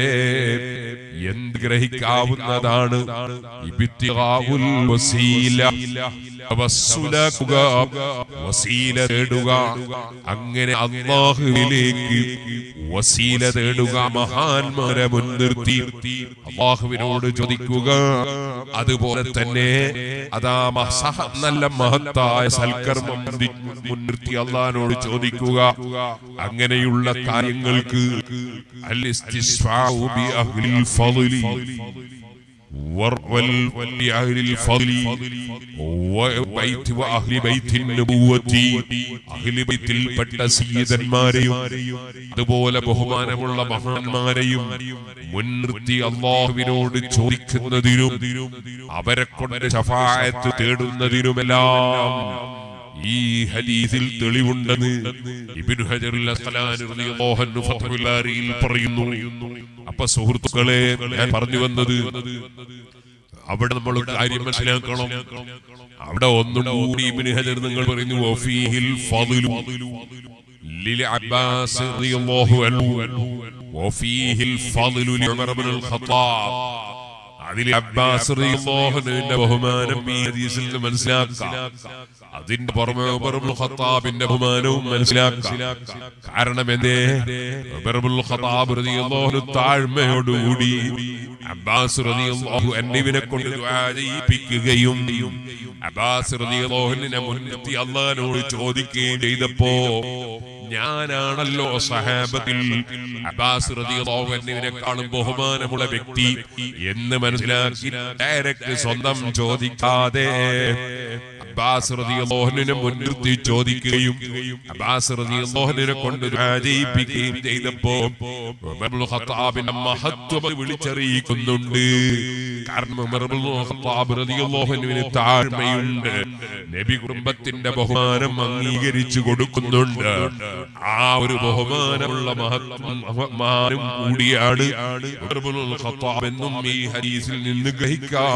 എന്ത് ഗ്രഹിക്കാവുന്നതാണ് ഇബ്തിഗാഉൽ വസീല തവസ്സുലാക്കുക വസീല തേടുക അങ്ങനെ അള്ളാഹുവിലേക്ക് വസീല തേടുക മഹാന്മാരെ മുൻനിർത്തി അള്ളാഹുവിനോട് ചോദിക്കുക അതുപോലെ തന്നെ അതാ മഹ നല്ല മഹത്തായ സൽക്കർമ്മം മുന്തി- മുൻനിർത്തി അള്ളഹാനോട് ചോദിക്കുക അങ്ങനെയുള്ള കാര്യങ്ങൾക്ക് അൽ ഇസ്തിസ്ഫാഉ ബി അഹ്ലിൽ ഫളി വർ- വൽ- വൽ അഹ്ലിൽ ഫളി وبيت واهل بيت النبوة അഹ്ലി ബൈത്തിൽപ്പെട്ട സയ്യിദന്മാരെയും അതുപോലെ ബഹുമാനമുള്ള മഹാന്മാരെയും മുൻനിർത്തി അള്ളാഹുവിനോട് ചോദിക്കുന്നതിനും അവരെ കൊണ്ട് ശഫായത്ത് തേടുന്നതിനുമെല്ലാം ഈ ഹദീസിൽ തെളിവുണ്ടെന്ന് ഇബ്നു ഹജറുൽ അസ്ഖലാനി റളിയല്ലാഹു അൻഹു ഫത്ഹുൽ ബാരിയിൽ പറയുന്നു അപ്പൊ സുഹൃത്തുക്കളെ ഞാൻ പറഞ്ഞു വന്നത് അവിടെ നമ്മൾ ഒരു കാര്യം മനസ്സിലാക്കണം അവിടെ ഒന്നും കൂടി ഇബ്നു ഹജർ നിങ്ങൾ പറയുന്നു വഫീഹിൽ ഫളു ലിൽ അബ്ബാസ് റളിയല്ലാഹു അൻഹു വഫീഹിൽ ഫളു ലിഉമർ ഇബ്നുൽ ഖത്താബ് അതിൽ അബ്ബാസ് റളിയല്ലാഹു അൻഹുവിന്റെ ബഹുമാനം ഈ ഹദീസിൽ നിന്ന് മനസ്സിലാക്കാം അതിന്റെ പുറമെ ഉമർ ഇബ്നുൽ ഖത്താബിന്റെ ബഹുമാനവും മനസ്സിലാക്കാം കാരണം എന്തേ ഉമർ ഇബ്നുൽ ഖത്താബ് റളിയല്ലാഹു അൻഹു താഴ്മയോടുകൂടി അബ്ബാസ് റളിയല്ലാഹു അൻഹുവിനെ കൊണ്ട് ദുആ ചെയ്യിപ്പിക്കുകയും അബ്ബാസ് റളിയല്ലാഹുവിനെ മുൻനിർത്തി അള്ളാഹിനോട് ചോദിക്കുകയും ചെയ്തപ്പോ ഞാനാണല്ലോ സഹാബത്തിൽ അബ്ബാസ് റളിയല്ലാഹുവിനെക്കാളും ബഹുമാനമുള്ള വ്യക്തി എന്ന് മനസ്സിലാക്കി ഡയറക്റ്റ് സ്വന്തം ചോദിക്കാതെ അബ്ബാസ് റളിയല്ലാഹുവിനെ മുൻനിർത്തി ചോദിക്കുകയും അബ്ബാസ് റളിയല്ലാഹുവിനെ കൊണ്ട് ദുആ ചെയ്യിപ്പിക്കുകയും ചെയ്തപ്പോ ഉമർ ഇബ്നുൽ ഖത്താബിന്റെ മഹത്വം വിളിച്ചറിയിക്കുന്നുണ്ട് കാരണം ഉമർ ഇബ്നുൽ ഖത്താബ് റളിയല്ലാഹുവിന് താഴ്മയുണ്ട് നബി കുടുംബത്തിന്റെ ബഹുമാനം അംഗീകരിച്ചു കൊടുക്കുന്നുണ്ട് ആ ഒരു ബഹുമാനമുള്ള മഹത്വം മഹാനും കൂടിയാണ് ഉമർ ഇബ്നുൽ ഖത്താബ് എന്നും ഈ ഹദീസിൽ നിന്ന് ഗ്രഹിക്കാം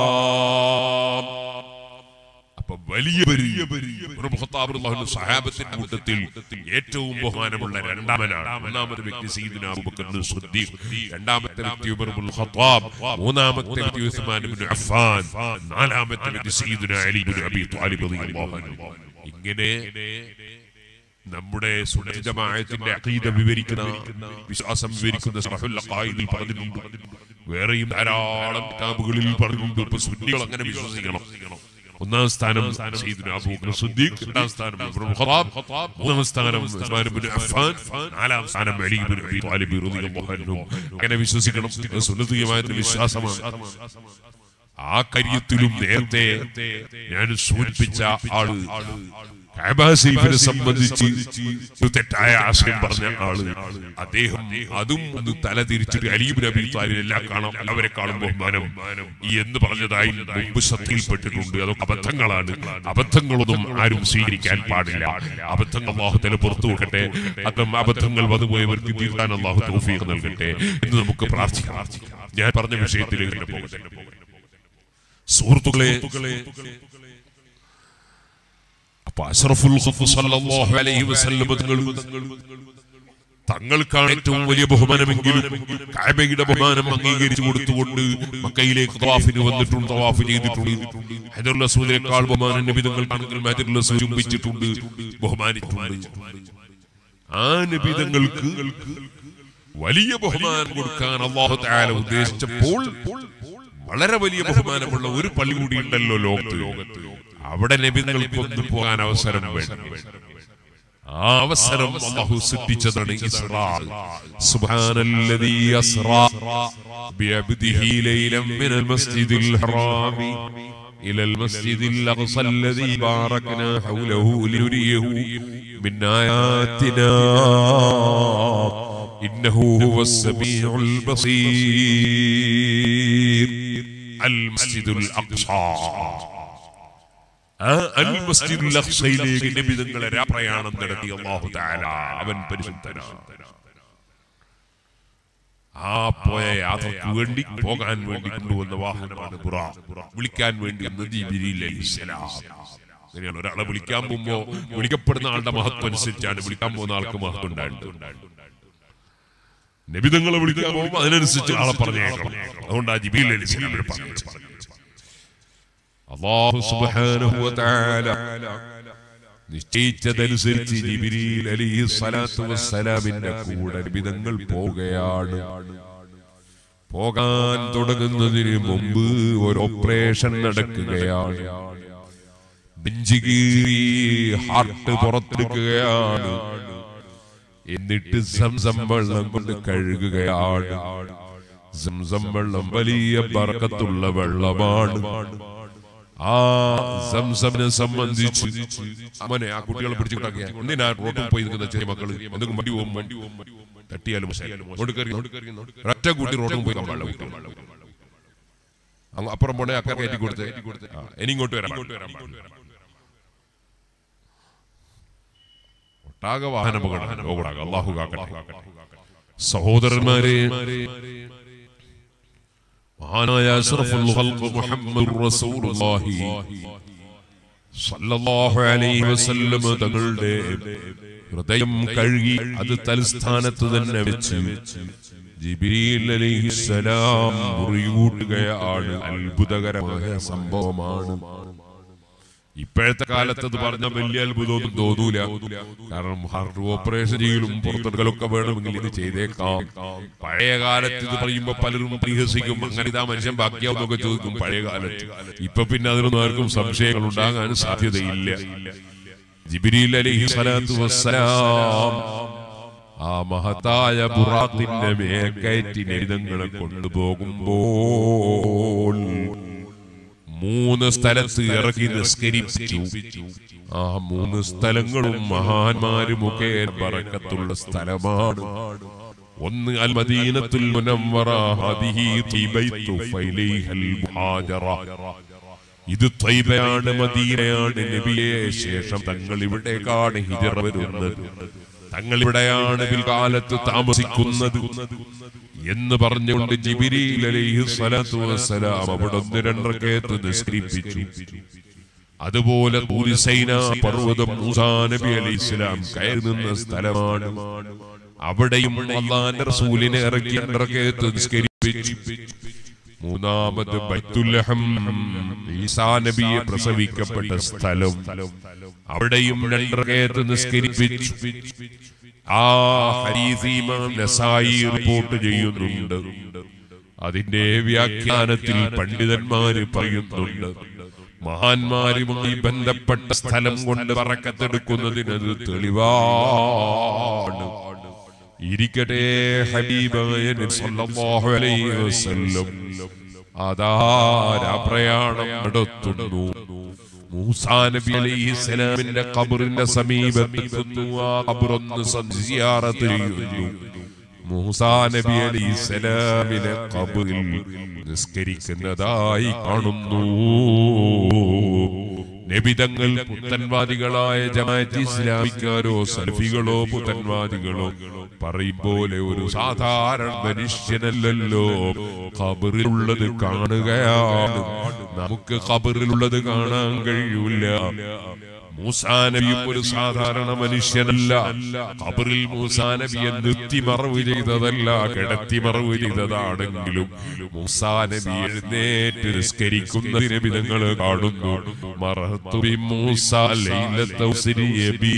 അപ്പൊ വലിയ വലിയ ഉമർ ഇബ്നുൽ ഖത്താബ് റളിയല്ലാഹു സഹാബത്തിന്റെ കൂട്ടത്തിൽ ഏറ്റവും ബഹുമാനമുള്ള രണ്ടാമനാണ് ഒന്നാമത്തെ വ്യക്തി സയ്യിദുന അബൂബക്കർ സിദ്ദീഖ് രണ്ടാമത്തെ വ്യക്തി ഉമർ ഇബ്നുൽ ഖത്താബ് മൂന്നാമത്തെ വ്യക്തി ഉസ്മാൻ ഇബ്നു അഫ്ഫാൻ നാലാമത്തെ വ്യക്തി സയ്യിദുന അലി ഇബ്നു അബി ത്വാലിബ് റളിയല്ലാഹു അൻഹു ഇങ്ങനെ നമ്മുടെ സുന്നത്ത് ജമാഅത്തിന്റെ അഖീദ വിവരിക്കുന്ന വിശ്വാസം വിവരിക്കുന്ന സഹുൽ അഖായിദിൽ പറഞ്ഞിട്ടുണ്ട് വേറെയും ധാരാളം കിതാബുകളിൽ പറഞ്ഞിട്ടുണ്ട് ഇപ്പൊ സുന്നികൾ അങ്ങനെ വിശ്വസിക്കണം ഒന്നാം സ്ഥാനം സയ്യിദുന അബൂബക്കർ സിദ്ദീഖ് രണ്ടാം സ്ഥാനം ഇബ്നുൽ ഖത്താബ് മൂന്നാം സ്ഥാനം ഉസ്മാൻ ഇബ്നു അഫ്ഫാൻ നാലാം സ്ഥാനം അലി ഇബ്നു അബി ത്വാലിബ് റളിയല്ലാഹു അൻഹു അങ്ങനെ വിശ്വസിക്കണം ഇത് സുന്നത്ത് ജമാഅത്തിന്റെ വിശ്വാസമാണ് ആ കാര്യത്തിലും നേരത്തെ ഞാൻ സൂചിപ്പിച്ച ആള് കഅബ ശരീഫിനെ സംബന്ധിച്ച് ഒരു തെറ്റായ ആശയം പറഞ്ഞ ആള് അദ്ദേഹം അതും ഒന്ന് തല തിരിച്ചിട്ട് അലീബ് നബി താലിൽ എല്ലാം കാണാം അവരെക്കാളും ബഹുമാനം എന്ന് പറഞ്ഞതായി മുമ്പ് ശ്രദ്ധയിൽപ്പെട്ടിട്ടുണ്ട് അതൊക്കെ അബദ്ധങ്ങളാണ് അബദ്ധങ്ങളൊന്നും ആരും സ്വീകരിക്കാൻ പാടില്ല അബദ്ധങ്ങൾ അള്ളാഹുത്തല പുറത്തു വെക്കട്ടെ അതും അബദ്ധങ്ങൾ വന്നുപോയവർക്ക് തീർക്കാൻ അള്ളാഹു തൗഫീഖ് നൽകട്ടെ എന്ന് നമുക്ക് പ്രാർത്ഥിക്കാം ഞാൻ പറഞ്ഞ വിഷയത്തിലേക്ക് തന്നെ പോകട്ടെ സുഹൃത്തുക്കളെ അപ്പൊ അഷ്റഫുൽ ഖുഫ് സല്ലല്ലാഹു അലൈഹി വസല്ലം തങ്ങൾ തങ്ങൾക്കാണ് ഏറ്റവും വലിയ ബഹുമാനമെങ്കിലും കാബയുടെ ബഹുമാനം അംഗീകരിച്ചു കൊടുത്തുകൊണ്ട് മക്കയിലേക്ക് തവാഫിന് വന്നിട്ടുണ്ട് തവാഫ് ചെയ്തിട്ടുണ്ട് ഹജറുൽ അസ്വദിനേക്കാൾ ബഹുമാനം നബി തങ്ങൾക്കാണെങ്കിൽ ഹജറുൽ അസ്വദ് ചുംബിച്ചിട്ടുണ്ട് ബഹുമാനിച്ചിട്ടുണ്ട് ആ നബി തങ്ങൾക്ക് വലിയ ബഹുമാനം കൊടുക്കാൻ അള്ളാഹു തആല ഉദ്ദേശിച്ചപ്പോൾ വളരെ വലിയ ബഹുമാനമുള്ള ഒരു പള്ളി കൂടി ഉണ്ടല്ലോ ലോകത്ത് അവിടെ നബികൾക്കൊന്ന് പോകാൻ അവസരം വേണം ആ അവസരം അല്ലാഹു സൃഷ്ടിച്ചതാണ് ഇസ്രാ സുബ്ഹാനല്ലദീ അസ്റാ ബിഅബ്ദിഹി ലൈലൻ മിനൽ മസ്ജിദിൽ ഹറാമി إلى المسجد الأقصى الذي باركنا حوله لنريه من آياتنا إنه هو السميع البصير المسجد الأقصى ആ അൽ മസ്ജിദുൽ അഖ്സയിലേക്ക് നബി തങ്ങളെ രാപ്രയാണം നടത്തി അല്ലാഹു തആല അവൻ പരിശുദ്ധനാണ് ആ പോയ യാത്രയ്ക്ക് വേണ്ടി പോകാൻ വേണ്ടി കൊണ്ടുവന്ന വാഹനമാണ് ബുറാഖ് വിളിക്കാൻ വേണ്ടി വന്ന ജിബ്രീൽ അലൈഹിസ്സലാം അങ്ങനെയാണ് ഒരാളെ വിളിക്കാൻ പോകുമ്പോ വിളിക്കപ്പെടുന്ന ആളുടെ മഹത്വം അനുസരിച്ചാണ് വിളിക്കാൻ പോകുന്ന ആൾക്ക് മഹത്വം ഉണ്ടായിട്ടുണ്ട് നബി തങ്ങളെ വിളിക്കാൻ പോകുമ്പോൾ അതിനനുസരിച്ച് ആളെ പറഞ്ഞേക്കണം അതുകൊണ്ട് ആ ജിബീൽ അലൈഹിസ്സലാമിനെ പറഞ്ഞു അള്ളാഹു സുബ്ഹാനഹു വ തആല നിശ്ചയിച്ചതനുസരിച്ച് ജിബ്രീൽ അലൈഹി സ്വലാത്തു വസ്സലാമിന്റെ കൂടെ വിധങ്ങൾ പോവുകയാണ് പോകാൻ തുടങ്ങുന്നതിന് മുമ്പ് ഒരു ഓപ്പറേഷൻ നടക്കുകയാണ് നെഞ്ച് കീറി ഹാർട്ട് പുറത്തെടുക്കുകയാണ് എന്നിട്ട് സംസം വെള്ളം കൊണ്ട് കഴുകുകയാണ് സംസം വെള്ളം വലിയ ബർക്കത്തുള്ള വെള്ളമാണ് ആ സംസമിനെ സംബന്ധിച്ച് അവനെ ആ കുട്ടികളെ പിടിച്ചു കിട്ടാക്കിയ എന്തിനാ റോട്ടിൽ പോയി നിൽക്കുന്ന ചെറിയ മക്കള് എന്തെങ്കിലും വണ്ടി പോകും വണ്ടി തട്ടിയാലും അങ്ങോട്ട് കയറി ഒറ്റ കുട്ടി റോട്ടിൽ പോയി കമ്പാള അങ്ങ് അപ്പുറം പോണേ അക്കരെ കയറ്റി കൊടുത്ത് ആ, ഇനി ഇങ്ങോട്ട് വരാം ഒട്ടാകെ വാഹന അപകടം ഓടാക അള്ളാഹു കാക്കട്ടെ സഹോദരന്മാരെ മഹാനായ അഷ്റഫുൽ ഖൽഖ് മുഹമ്മദ് റസൂലുള്ളാഹി സല്ലല്ലാഹു അലൈഹി വസല്ലം തങ്ങളുടെ ഹൃദയം കഴുകി അത് തലസ്ഥാനത്ത് തന്നെ വെച്ച് ജിബ്രീൽ അലൈഹിസ്സലാം മുറിയൂട്ടുകയാണ് അത്ഭുതകരമായ സംഭവമാണ് ഇപ്പോഴത്തെ കാലത്ത് അത് പറഞ്ഞ വലിയ അത്ഭുതമൊന്നും തോന്നൂല കാരണം ഹാർട്ട് ഓപ്പറേഷൻ ചെയ്യലും പുറത്തെടുക്കലൊക്കെ വേണമെങ്കിൽ ഇത് ചെയ്തേക്കാം പഴയ കാലത്ത് ഇത് പറയുമ്പോ പലരും പരിഹസിക്കും അങ്ങനെ ഇതാ മനുഷ്യൻ ബാക്കിയാവുന്നൊക്കെ ചോദിക്കും പഴയ കാലത്ത് ഇപ്പൊ പിന്നെ അതിനൊന്നും ആർക്കും സംശയങ്ങൾ ഉണ്ടാകാൻ സാധ്യതയില്ല ജിബിരിൽ അലൈഹി സ്വലാത്തു വസ്സലാം ആ മഹത്തായ ബുറാത്തിന്റെ മേൽക്കയറ്റി നബിതങ്ങളെ കൊണ്ടുപോകുമ്പോൾ മൂന്ന് സ്ഥലത്ത് ഇറക്കി നിസ്കരിച്ചു ആ മൂന്ന് സ്ഥലങ്ങളും മഹാന്മാര് മുഖേന പറക്കത്തുള്ള സ്ഥലമാണ് ഒന്ന് അൽ മദീനത്തുൽ മുനവ്വറ ഹദിഹി തീബൈത്തു ഫൈലൈഹൽ മുഹാജറ ഇത് ത്വയ്ബയാണ് മദീനയാണ് നബിയെ ശേഷം തങ്ങൾ ഇവിടേക്കാണ് ഹിജറ വരുന്നത് തങ്ങൾ ഇവിടെയാണ് പിൽക്കാലത്ത് താമസിക്കുന്നത് എന്ന് പറഞ്ഞുകൊണ്ട് ജിബിരിൽ അലൈഹി സ്വലാത്തു വസ്സലാം അവിടെ ഒന്ന് രണ്ടരക്കേത്ത് നിസ്കരിപ്പിച്ചു അതുപോലെ തൂരിസൈന പർവ്വതം മൂസാ നബി അലൈഹി ഇസ്ലാം കയറി നിന്ന സ്ഥലമാണ് അവിടെയും അള്ളാന്റെ റസൂലിനെ ഇറക്കി രണ്ടരക്കേത്ത് നിസ്കരിപ്പിച്ചു മൂന്നാമത് ബൈത്തുല്ലഹം ഈസാ നബിയെ പ്രസവിക്കപ്പെട്ട സ്ഥലം അവിടെയും രണ്ടരക്കേത്ത് നിസ്കരിപ്പിച്ചു ആ ഹരീസ് ഇമാം നസായി റിപ്പോർട്ട് ചെയ്യുന്നുണ്ട് അതിന്റെ വ്യാഖ്യാനത്തിൽ പണ്ഡിതന്മാര് പറയുന്നുണ്ട് മഹാന്മാരുമായി ബന്ധപ്പെട്ട സ്ഥലം കൊണ്ട് പറക്കത്തെടുക്കുന്നതിനത് തെളിവാണ് ഇരിക്കട്ടെ ഹബീബായ നബി സല്ലല്ലാഹു അലൈഹി വസല്ലം അതാ പ്രയാണം നടത്തുന്നു മൂസാ നബി അലൈഹി സ്വലാമിന്റെ ഖബറിന്റെ സമീപത്തെത്തുന്നു ആ ഖബറൊന്ന് സിയാറത്ത് ചെയ്യുന്നു മൂസാ നബി അലൈഹി സ്വലാമിനെ ഖബറിൽ നിസ്കരിക്കുന്നതായി കാണുന്നു നബിതങ്ങൾ പുത്തൻവാദികളായ ജമാഅത്ത് ഇസ്ലാമിക്കാരോ സൽഫികളോ പുത്തൻവാദികളോ പറയും പോലെ ഒരു സാധാരണ മനുഷ്യനല്ലല്ലോ ഖബറിലുള്ളത് കാണുകയാണ് നമുക്ക് ഖബറിലുള്ളത് കാണാൻ കഴിയൂല മൂസാ നബിയും ഒരു സാധാരണ മനുഷ്യനല്ല ഖബറിൽ മൂസാ നബിയെ നിർത്തി മറവ് ചെയ്തതല്ല കിടത്തി മറവ് ചെയ്തതാണെങ്കിലും മൂസാ നബി എഴുന്നേറ്റ് നിസ്കരിക്കുന്നതിന് വിധങ്ങൾ കാണുന്നു മറത്തുബി മൂസ ലൈലത്തെ ഉസ്രിയ ബീ.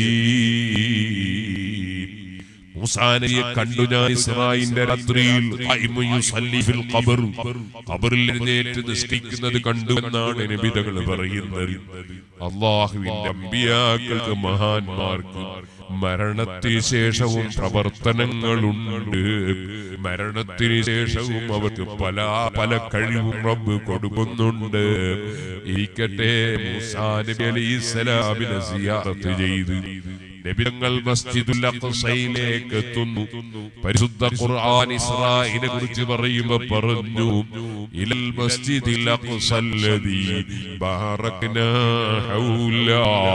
മൂസാനയെ കണ്ടു ഞാൻ ഇസ്രായിന്റെ രാത്രിയിൽ ഖൈമു യുസല്ലി ഫിൽ ഖബർ ഖബറിൽ എഴുന്നേറ്റ് നിസ്കരിക്കുന്നത് കണ്ടു എന്നാണ് നബിതകൾ പറയുന്നത് അള്ളാഹുവിന്റെ അമ്പിയാക്കൾക്ക് മഹാന്മാർക്ക് മരണത്തിന് ശേഷവും പ്രവർത്തനങ്ങളുണ്ട് മരണത്തിന് ശേഷവും അവർക്ക് പല പല കഴിവും റബ്ബ് കൊടുക്കുന്നുണ്ട് ഇരിക്കട്ടെ മൂസാ നബി അലൈഹി സ്വലാമിനെ സിയാറത്ത് ചെയ്ത് നബിതങ്ങൾ മസ്ജിദുൽ അഖ്സയിലേക്ക് എത്തുന്നു പരിശുദ്ധ ഖുർആൻ ഇസ്രായിനെ കുറിച്ച് പറയുമ്പോൾ പറഞ്ഞു ഇലൽ മസ്ജിദിൽ അഖ്സല്ലദി ബാറക്നാ ഹൗല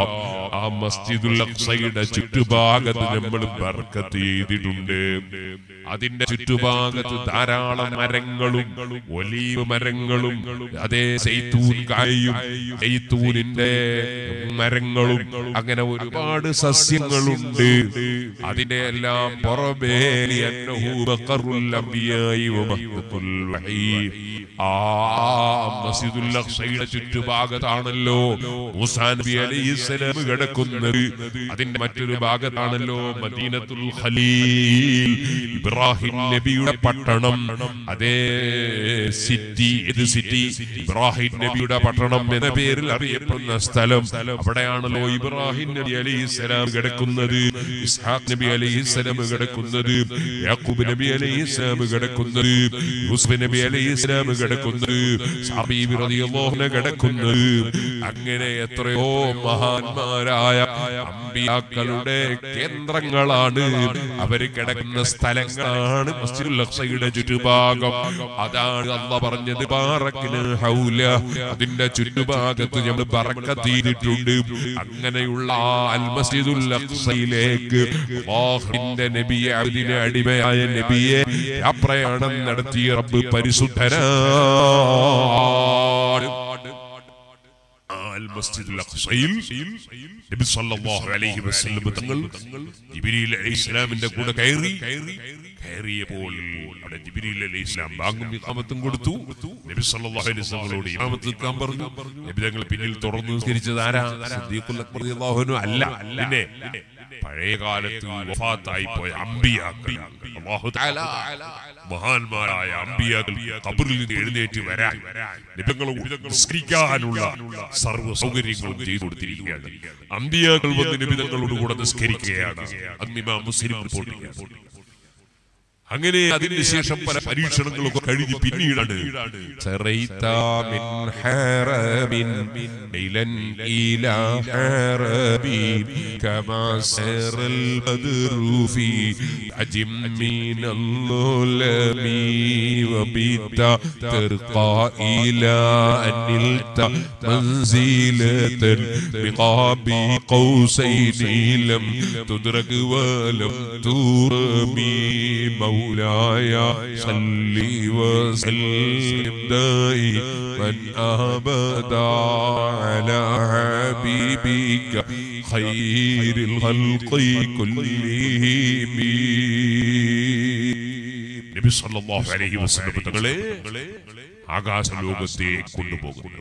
ആ മസ്ജിദുൽ അഖ്സയുടെ ചുറ്റുഭാഗത്ത് നമ്മൾ ബർക്കത്ത് ചെയ്തിട്ടുണ്ട് അതിന്റെ ചുറ്റുഭാഗത്ത് ധാരാളം മരങ്ങളും ഒലീവ് മരങ്ങളും അതേ സൈത്തൂൻ കായും സൈത്തൂനിന്റെ മരങ്ങളും അങ്ങനെ ഒരുപാട് സസ്യങ്ങളുണ്ട് അതിന്റെ എല്ലാം പുറമേ അന്നഹു ബഖറുൽ അംബിയായി വമഹ്ദത്തുൽ വഹീ. ആ മസ്ജിദുൽ അഖ്സയുടെ ചുറ്റുഭാഗത്താണല്ലോ മൂസാ നബി അലൈഹിസ്സലാം കിടക്കുന്നത് അതിന്റെ മറ്റൊരു ഭാഗത്താണല്ലോ മദീനത്തുൽ ഖലീൽ ഇബ്രാഹിം നബിയുടെ പട്ടണം അതേ സിറ്റി ഇത് സിറ്റി ഇബ്രാഹിം നബിയുടെ പട്ടണം എന്ന പേരിൽ അറിയപ്പെടുന്ന സ്ഥലം അവിടെയാണല്ലോ ഇബ്രാഹിം നബി അലൈഹിസ്സലാം കിടക്കുന്നത് ഇസ്ഹാഖ് നബി അലൈഹിസ്സലാം കിടക്കുന്നത് യാക്കൂബ് നബി അലൈഹിസ്സലാം കിടക്കുന്നത് യൂസുഫ് നബി അലൈഹിസ്സലാം കിടക്കുന്നത് സാബീബ് റളിയല്ലാഹു അൻഹു കിടക്കുന്നത് അങ്ങനെ എത്രയോ മഹാന്മാരായ അമ്പിയാക്കളുടെ കേന്ദ്രങ്ങളാണ് അവര് കിടക്കുന്ന സ്ഥലങ്ങളാണ് മസ്ജിദുൽ അഖ്സയുടെ ചുറ്റുഭാഗം അതാണ് അല്ല പറഞ്ഞത് ബാറക്കിന് ഹൗല അതിന്റെ ചുറ്റുഭാഗത്ത് നമ്മൾ ബറക്കത്തീരിട്ടുണ്ട് അങ്ങനെയുള്ള ആ അൽ മസ്ജിദുൽ അഖ്സയിലേക്ക് അല്ലാഹുവിന്റെ നബിയെ അതിനെ അടിമയായ നബിയെ യാത്രയാണം നടത്തിയ റബ്ബ് പരിശുദ്ധനാണ് അൽ മസ്ജിദുൽ അഖ്സയിൽ നബി സല്ലല്ലാഹു അലൈഹി വസല്ലം തങ്ങൾ ജിബ്രീൽ അലൈഹിസ്സലാമിന്റെ കൂടെ കയറി കയറിയപ്പോൾ അവിടെ ജിബ്രീൽ അലൈഹി ഇസ്ലാം ബാങ്കും ഇഖാമത്തും കൊടുത്തു നബി സല്ലല്ലാഹു അലൈഹി വസല്ലമയോട് ഇഖാമത്ത് നിൽക്കാൻ പറഞ്ഞു നബി തങ്ങൾ പിന്നിൽ തുറന്നു നിസ്കരിച്ചത് ആരാ സിദ്ദീഖുൽ അക്ബർ റളിയല്ലാഹു അൻഹു അല്ല പിന്നെ പഴയ കാലത്ത് വഫാത്തായി പോയ അമ്പിയാക്കൾ അല്ലാഹു തആല മഹാന്മാരായ അമ്പിയാക്കൾ ഖബറിൽ നിന്ന് എഴുന്നേറ്റ് വരാൻ നിബിതങ്ങളോട് നിസ്കരിക്കാനുള്ള സർവ്വ സൗകര്യങ്ങളും ചെയ്തു കൊടുത്തിരിക്കുകയാണ് അമ്പിയാക്കൾ വന്ന് നിബിതങ്ങളോട് കൂടെ നിസ്കരിക്കുകയാണ് അന്ന് ഇമാം മുസ്ലിം റിപ്പോർട്ട് ചെയ്യുന്നു അങ്ങനെ അതിന് ശേഷം പല പരീക്ഷണങ്ങളൊക്കെ കഴിഞ്ഞ് പിന്നീടാണ് سريت من حرم ليلا إلى حربي كما سر البدر في عجم من الظلم وبت ترقى إلى أن نلت منزلة بقاب قوسين لم تدرك ولم ترمي مولاي صل وسلم دائما ابدا على حبيبك خير الخلق كلهم നബി സല്ലല്ലാഹു അലൈഹി വസല്ലം തങ്ങളെ ആകാശ ലോകത്തെ കൊണ്ടുപോകുന്നു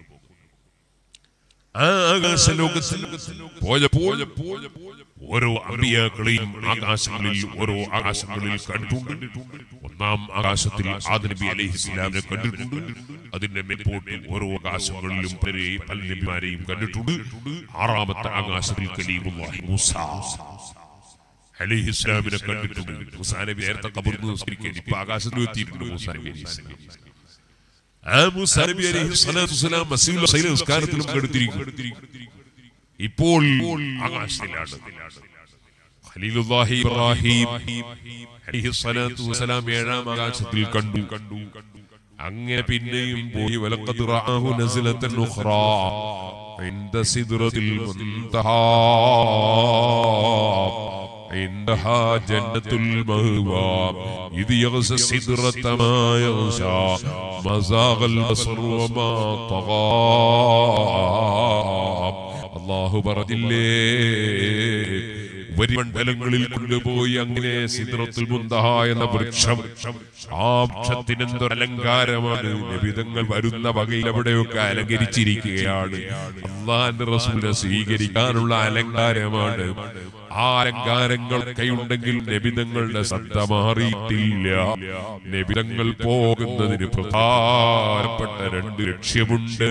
ആ ആകാശ ലോകത്തിൽ പോയപ്പോൾ ഓരോ അമ്പിയാക്കളെയും ആകാശങ്ങളിൽ ഓരോ ആകാശങ്ങളിൽ കണ്ടിട്ടുണ്ട് ഒന്നാം ആകാശത്തിൽ ആദനബി അലൈഹി ഇസ്ലാമിനെ കണ്ടിട്ടുണ്ട് അതിന്റെ മേൽപോട്ട് ഓരോ ആകാശങ്ങളിലും പലരെ പല നബിമാരെയും കണ്ടിട്ടുണ്ട് ആറാമത്തെ ആകാശത്തിൽ കലീമുല്ലാഹി മൂസ അലൈഹി ഇസ്ലാമിനെ കണ്ടിട്ടുണ്ട് മൂസാ നബി നേരത്തെ കബർന്ന് നിസ്കരിക്കാൻ ഇപ്പൊ ആകാശത്തിൽ എത്തിയിട്ടുണ്ട് മൂസാ നബി അലൈഹി ഇസ്ലാം ആ മൂസാ നബി അലൈഹി സ്വലാത്തു വസ്സലാം മസീഹുൽ സൈല നിസ്കാരത്തിലും കണ്ടെത്തിയിരിക്കും ഇപ്പോൾ ആകാശത്തിലാണ് ഖലീലുല്ലാഹി ഇബ്രാഹിം അലൈഹി സ്വലാത്തു വസ്സലാം ഏഴാം ആകാശത്തിൽ കണ്ടു കണ്ടു അങ്ങനെ പിന്നെയും പോയി വലഖദ് റആഹു നസിലത്തൻ ഉഖ്റാ عند سدرة المنتهى عندها جنة المهوى إذ يغشى السدرة ما يغشى ما زاغ البصر وما طغى അള്ളാഹു പറഞ്ഞില്ലേ ഉപരിമണ്ഡലങ്ങളിൽ കൊണ്ടുപോയി അങ്ങനെ സിദ്രത്തുൽ മുന്തഹ എന്ന വൃക്ഷം ആ വൃക്ഷത്തിന് എന്തൊരു അലങ്കാരമാണ് നിബിതങ്ങൾ വരുന്ന വകയിൽ എവിടെയൊക്കെ അലങ്കരിച്ചിരിക്കുകയാണ് അള്ളാന്റെ റസൂലെ സ്വീകരിക്കാനുള്ള അലങ്കാരമാണ് ആ അലങ്കാരങ്ങളൊക്കെ ഉണ്ടെങ്കിൽ നബിതങ്ങളുടെ ശ്രദ്ധ മാറിയിട്ടില്ല നബിതങ്ങൾ പോകുന്നതിന് പ്രധാനപ്പെട്ട രണ്ട് ലക്ഷ്യമുണ്ട്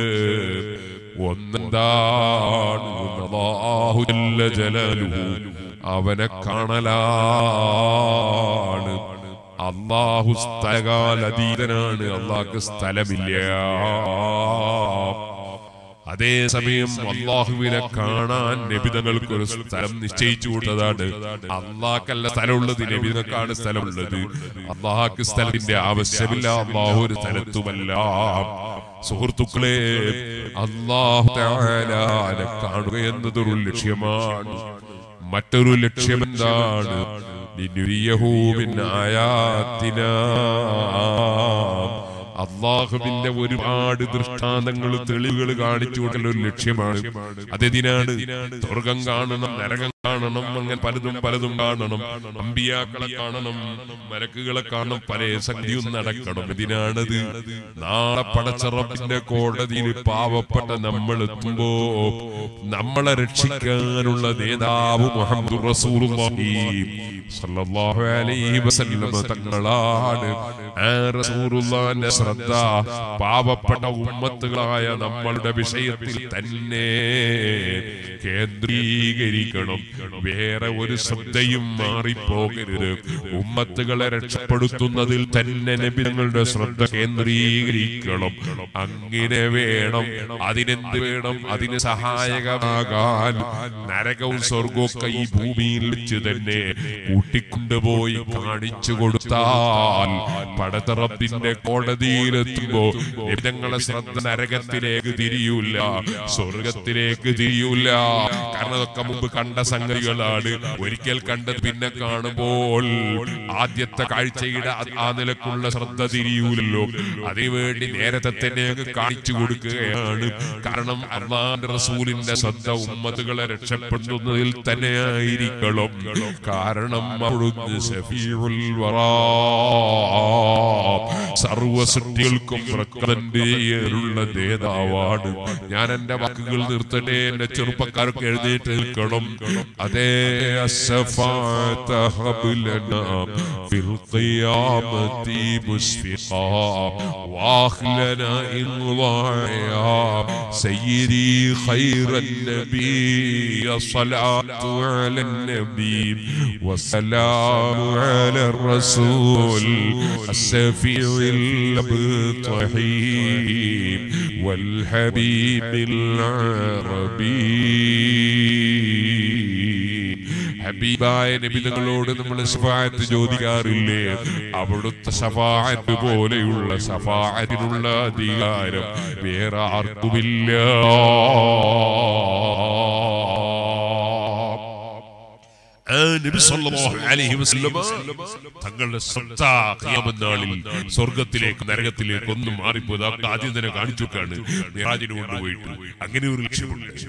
ഒന്നെന്താണ് അല്ലാഹു ജല്ല ജലാലുഹു അവനെ കാണലാണ് അള്ളാഹു സ്ഥലകാലതീതനാണ് അള്ളാഹ്ക്ക് സ്ഥലമില്ല അതേസമയം അള്ളാഹുവിനെ കാണാൻ നബിതങ്ങൾക്ക് ഒരു സ്ഥലം നിശ്ചയിച്ചു കൊടുത്തതാണ് അള്ളാഹ്ക്കല്ല സ്ഥലമുള്ളത് നബിതങ്ങൾക്കാണ് സ്ഥലമുള്ളത് അള്ളാഹ്ക്ക് സ്ഥലത്തിന്റെ ആവശ്യമില്ല അള്ളാഹു ഒരു സ്ഥലത്തുമല്ല സുഹൃത്തുക്കളെ അള്ളാഹു തആലാനെ കാണുക എന്നതൊരു ലക്ഷ്യമാണ് മറ്റൊരു ലക്ഷ്യം എന്താണ് ലിനുരിയഹു മിൻ ആയാത്തിനാ അള്ളാഹുവിന്റെ ഒരുപാട് ദൃഷ്ടാന്തങ്ങൾ തെളിവുകൾ കാണിച്ചു കൊടുക്കൽ ഒരു ലക്ഷ്യമാണ് അതെതിനാണ് സ്വർഗം കാണണം നരകം കാണണം അങ്ങനെ പലതും പലതും കാണണം അമ്പിയാക്കളെ കാണണം മലക്കുകളെ കാണണം പല സംഗതിയും നടക്കണം ഇതിനാണത് നാളെ പടച്ചറപ്പിന്റെ കോടതിയിൽ പാവപ്പെട്ട നമ്മൾ എത്തുമ്പോ നമ്മളെ രക്ഷിക്കാനുള്ള നേതാവ് മുഹമ്മദ് റസൂലുള്ളാഹി സ്വല്ലല്ലാഹു അലൈഹി വസല്ലം തങ്ങളാണ് ആ റസൂലുള്ളാഹിന്റെ ശ്രദ്ധ പാവപ്പെട്ട ഉമ്മത്തുകളായ നമ്മളുടെ വിഷയത്തിൽ തന്നെ കേന്ദ്രീകരിക്കണം വേറെ ഒരു ശ്രദ്ധയും മാറിപ്പോകരുത് ഉമ്മത്തുകളെ രക്ഷപ്പെടുത്തുന്നതിൽ തന്നെ നബിങ്ങളുടെ ശ്രദ്ധ കേന്ദ്രീകരിക്കണം അങ്ങനെ വേണം അതിനെന്ത് വേണം അതിന് സഹായകമാകാൻ നരകവും സ്വർഗവും ഒക്കെ ഈ ഭൂമിയിൽ വെച്ച് തന്നെ കൂട്ടിക്കൊണ്ടുപോയി കാണിച്ചു കൊടുത്താൽ പടത്തറപ്പിന്റെ കോടതിയിലെത്തുമ്പോ നബിതങ്ങളെ ശ്രദ്ധ നരകത്തിലേക്ക് തിരിയൂല സ്വർഗത്തിലേക്ക് തിരിയൂല കാരണം അതൊക്കെ മുമ്പ് കണ്ട സംഗതികളാണ് ഒരിക്കൽ കണ്ടത് പിന്നെ കാണുമ്പോൾ ആദ്യത്തെ കാഴ്ചയുടെ ആ- ആ നിലക്കുള്ള ശ്രദ്ധ തിരിയൂലല്ലോ അതിനുവേണ്ടി നേരത്തെ തന്നെ അങ്ങ് കാണിച്ചു കൊടുക്കുകയാണ് കാരണം അള്ളാന്റെ റസൂലിന്റെ ശ്രദ്ധ ഉമ്മത്തുകളെ രക്ഷപ്പെടുന്നതിൽ തന്നെ ആയിരിക്കണം കാരണം ആലം അവിടുന്ന് ശഫീഉൽ വറാ സർവ സൃഷ്ടികൾക്കും പ്രകടന്റെയുള്ള നേതാവാണ് ഞാൻ എന്റെ വാക്കുകൾ നിർത്തട്ടെ എന്റെ ചെറുപ്പക്കാർക്ക് എഴുന്നേറ്റ് നിൽക്കണം അതേ الشفاعة هب لنا في القيامة مشفقا واخلنا إرضاعا سيدي خير النبي الصلاة على النبي والسلام على الرسول السفيع الأبطحيم والحبيب العربي ഹബീബായ നബിതങ്ങളോട് നമ്മൾ ശഫായത്ത് ചോദിക്കാറില്ലേ അവിടുത്തെ ശഫായത്ത് പോലെയുള്ള ശഫായത്തിനുള്ള അധികാരം വേറെ ആർക്കുമില്ല ആ നബി സല്ലല്ലാഹു അലൈഹി വസല്ലമ തങ്ങളുടെ ശ്രദ്ധ ഖിയാമത്ത് നാളിൽ സ്വർഗത്തിലേക്ക് നരകത്തിലേക്ക് ഒന്നും മാറിപ്പോയത് അവർക്ക് ആദ്യം തന്നെ കാണിച്ചൊക്കെയാണ് മിറാജിന് കൊണ്ടുപോയിട്ട് അങ്ങനെ ഒരു ലക്ഷ്യമുണ്ട്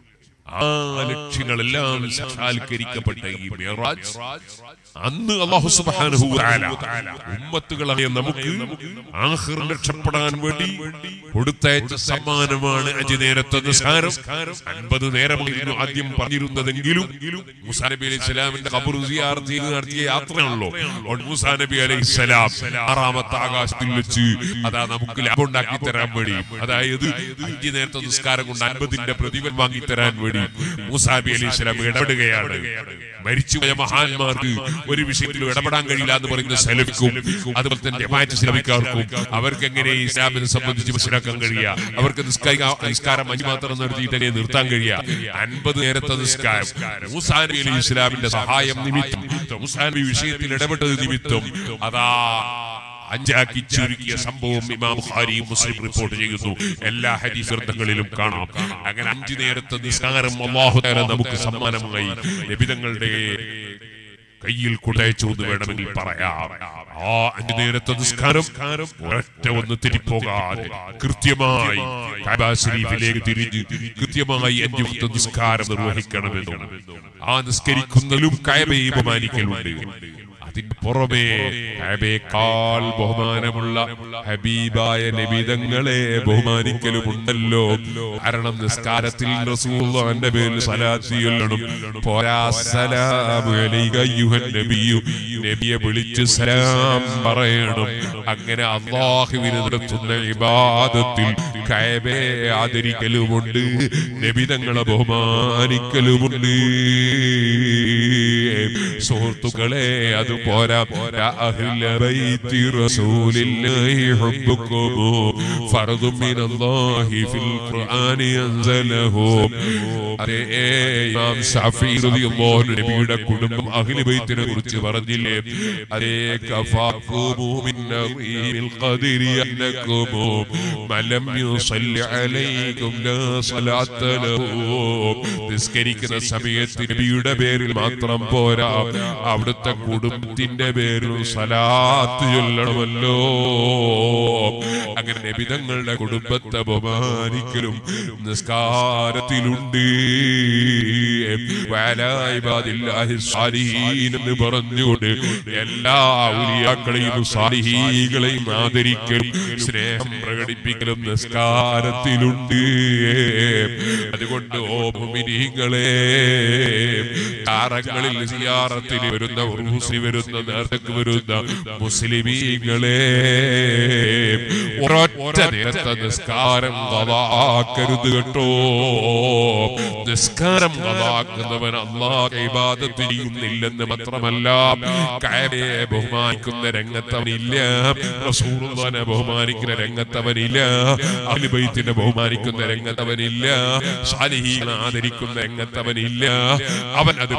ആ ലക്ഷ്യങ്ങളെല്ലാം സാക്ഷാത്കരിക്കപ്പെട്ട ഈ മിറാജ് അന്ന് അല്ലാഹു സുബ്ഹാനഹു വതആല ഉമ്മത്തുകളായ നമുക്ക് ആഖിർ രക്ഷപ്പെടാൻ വേണ്ടി കൊടുത്തയച്ച സമ്മാനമാണ് അഞ്ച് നേരത്തെ നിസ്കാരം അൻപത് നേരമായിരുന്നു ആദ്യം പറഞ്ഞിരുന്നതെങ്കിലും മൂസാ നബി അലൈഹി സ്വലാമിന്റെ ഖബർ സിയാറത്ത് ചെയ്ത് നടത്തിയ യാത്രയാണല്ലോ അതുകൊണ്ട് മൂസാ നബി അലൈഹി സ്വലാം ആറാമത്തെ ആകാശത്തിൽ വെച്ച് അതാ നമുക്ക് ലാഭം ഉണ്ടാക്കി തരാൻ വേണ്ടി അതായത് അഞ്ച് നേരത്തെ നിസ്കാരം കൊണ്ട് അൻപതിന്റെ പ്രതിഫലം വാങ്ങി തരാൻ വേണ്ടി മൂസാ നബി അലൈഹി സ്വലാം ഇടപെടുകയാണ് മരിച്ചുപോയ മഹാന്മാർക്ക് ഒരു വിഷയത്തിലും ഇടപെടാൻ കഴിയില്ല എന്ന് പറയുന്ന സെലഫിക്കും അതുപോലെ തന്നെ ജമാഅത്ത് ഇസ്ലാമിക്കാർക്കും അവർക്ക് എങ്ങനെ ഇസ്ലാമിനെ സംബന്ധിച്ച് മനസ്സിലാക്കാൻ കഴിയുക അവർക്ക് നിസ്കാര നിസ്കാരം അഞ്ചു മാത്രം നടത്തിയിട്ട് എങ്ങനെ നിർത്താൻ കഴിയുക അൻപത് നേരത്തെ നിസ്കാരം മൂസാ നബി അലൈഹി ഇസ്ലാമിന്റെ സഹായം നിമിത്തം മൂസാ നബി വിഷയത്തിൽ ഇടപെട്ടത് നിമിത്തം അതാ അഞ്ചാക്കി ചുരുക്കിയ സംഭവം ഇമാം ബുഖാരിയും മുസ്ലിം റിപ്പോർട്ട് ചെയ്യുന്നു എല്ലാ ഹദീസ് ഗ്രന്ഥങ്ങളിലും കാണാം അങ്ങനെ അഞ്ചു നേരത്തെ നിസ്കാരം അല്ലാഹു തആല നമുക്ക് സമ്മാനമായി നബിതങ്ങളുടെ കയ്യിൽ കൊടുത്തയച്ചു എന്ന് വേണമെങ്കിൽ പറയാം ആ അഞ്ചു നേരത്തെ നിസ്കാരം ഒരൊറ്റ ഒന്ന് തിരിപ്പോകാതെ കൃത്യമായി കഅബ ശരീഫിലേക്ക് തിരിഞ്ഞ് കൃത്യമായി അഞ്ചു വക്ത നിസ്കാരം നിർവഹിക്കണമെന്നും ആ നിസ്കരിക്കുന്നതിലും കയബയെ ബഹുമാനിക്കലുണ്ട് അതിന് പുറമേ കഅബയേക്കാൾ ബഹുമാനമുള്ള ഹബീബായ നബിതങ്ങളെ ബഹുമാനിക്കലുമുണ്ടല്ലോ കാരണം നിസ്കാരത്തിൽ റസൂലുള്ളാഹിന്റെ പേരിൽ സലാത്ത് ചൊല്ലണം പോരാ സലാമു അലൈക അയ്യുഹൻ നബിയു നബിയെ വിളിച്ച് സലാം പറയണം അങ്ങനെ അള്ളാഹുവിന് നടത്തുന്ന ഇബാദത്തിൽ കഅബയെ ആദരിക്കലുമുണ്ട് നബിതങ്ങളെ ബഹുമാനിക്കലുമുണ്ട് സുഹൃത്തുക്കളെ അത് പോരാ പോരാ അഹ്ല ബൈത്തി റസൂലില്ലാഹി ഹബ്ബുക്കും ഫർദും മിനല്ലാഹി ഫിൽ ഖുർആനി അൻസലഹു അതേ ഇമാം ശാഫി റളിയല്ലാഹു അൻഹു നബിയുടെ കുടുംബം അഹ്ല ബൈത്തിനെ കുറിച്ച് പറഞ്ഞില്ലേ അതേ കഫാക്കുമു മിൻ നറീമിൽ ഖദരി അന്നകും മലം യുസല്ലി അലൈക്കും ലാ സ്വലാത്ത ലഹു നിസ്കരിക്കുന്ന സമയത്ത് നബിയുടെ പേരിൽ മാത്രം പോരാ അവിടുത്തെ കുടുംബത്തിന്റെ പേരിൽ സലാത്ത് ചൊല്ലണമല്ലോ അങ്ങനെ നബിതങ്ങളുടെ കുടുംബത്തെ ബഹുമാനിക്കലും നിസ്കാരത്തിലുണ്ട് വലായിബാദില്ലാഹി സ്വാലിഹീൻ എന്ന് പറഞ്ഞുകൊണ്ട് എല്ലാ ഔലിയാക്കളെയും സ്വാലിഹീകളെയും ആദരിക്കലും സ്നേഹം പ്രകടിപ്പിക്കലും നിസ്കാരത്തിലുണ്ട് അതുകൊണ്ട് ഓ ഭൂമിനീങ്ങളെ താരങ്ങളിൽ സിയാറത്തിന് വരുന്ന ഉറൂസി വരുന്ന നേർത്തക്ക് വരുന്ന മുസ്ലിമീങ്ങളെ ഒരൊറ്റ നേരത്തെ നിസ്കാരം കഥാക്കരുത് കേട്ടോ നിസ്കാരം കഥാക്കുന്നവൻ അള്ളാഹ് ഇബാദത്ത് ചെയ്യുന്നില്ലെന്ന് മാത്രമല്ല കയബയെ ബഹുമാനിക്കുന്ന രംഗത്തവനില്ല റസൂലുള്ളാഹിനെ ബഹുമാനിക്കുന്ന രംഗത്തവനില്ല അഹ്ലുബൈത്തിനെ ബഹുമാനിക്കുന്ന രംഗത്തവനില്ല സാലിഹീനെ ആദരിക്കുന്ന രംഗത്തവനില്ല അവൻ അത്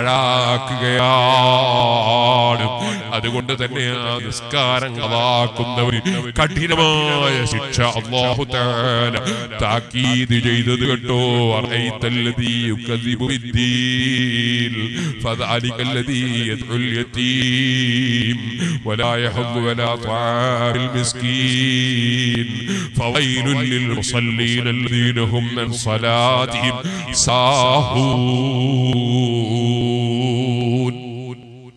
പാഴാക്കുകയാണ് അതുകൊണ്ട് തന്നെ ആ നിസ്കാരം കഥാക്കുന്നവർ കഠിനമായ ശിക്ഷ അള്ളാഹു തആല താക്കീത് ചെയ്തത് കേട്ടോ അറൈത്തല്ലദീ യുകദ്ദിബു ബിദ്ദീൻ ഫദാലിക الذي يدعو اليتيم ولا يحض ولا طعام المسكين فويل للمصلين الذين هم من صلاتهم ساهون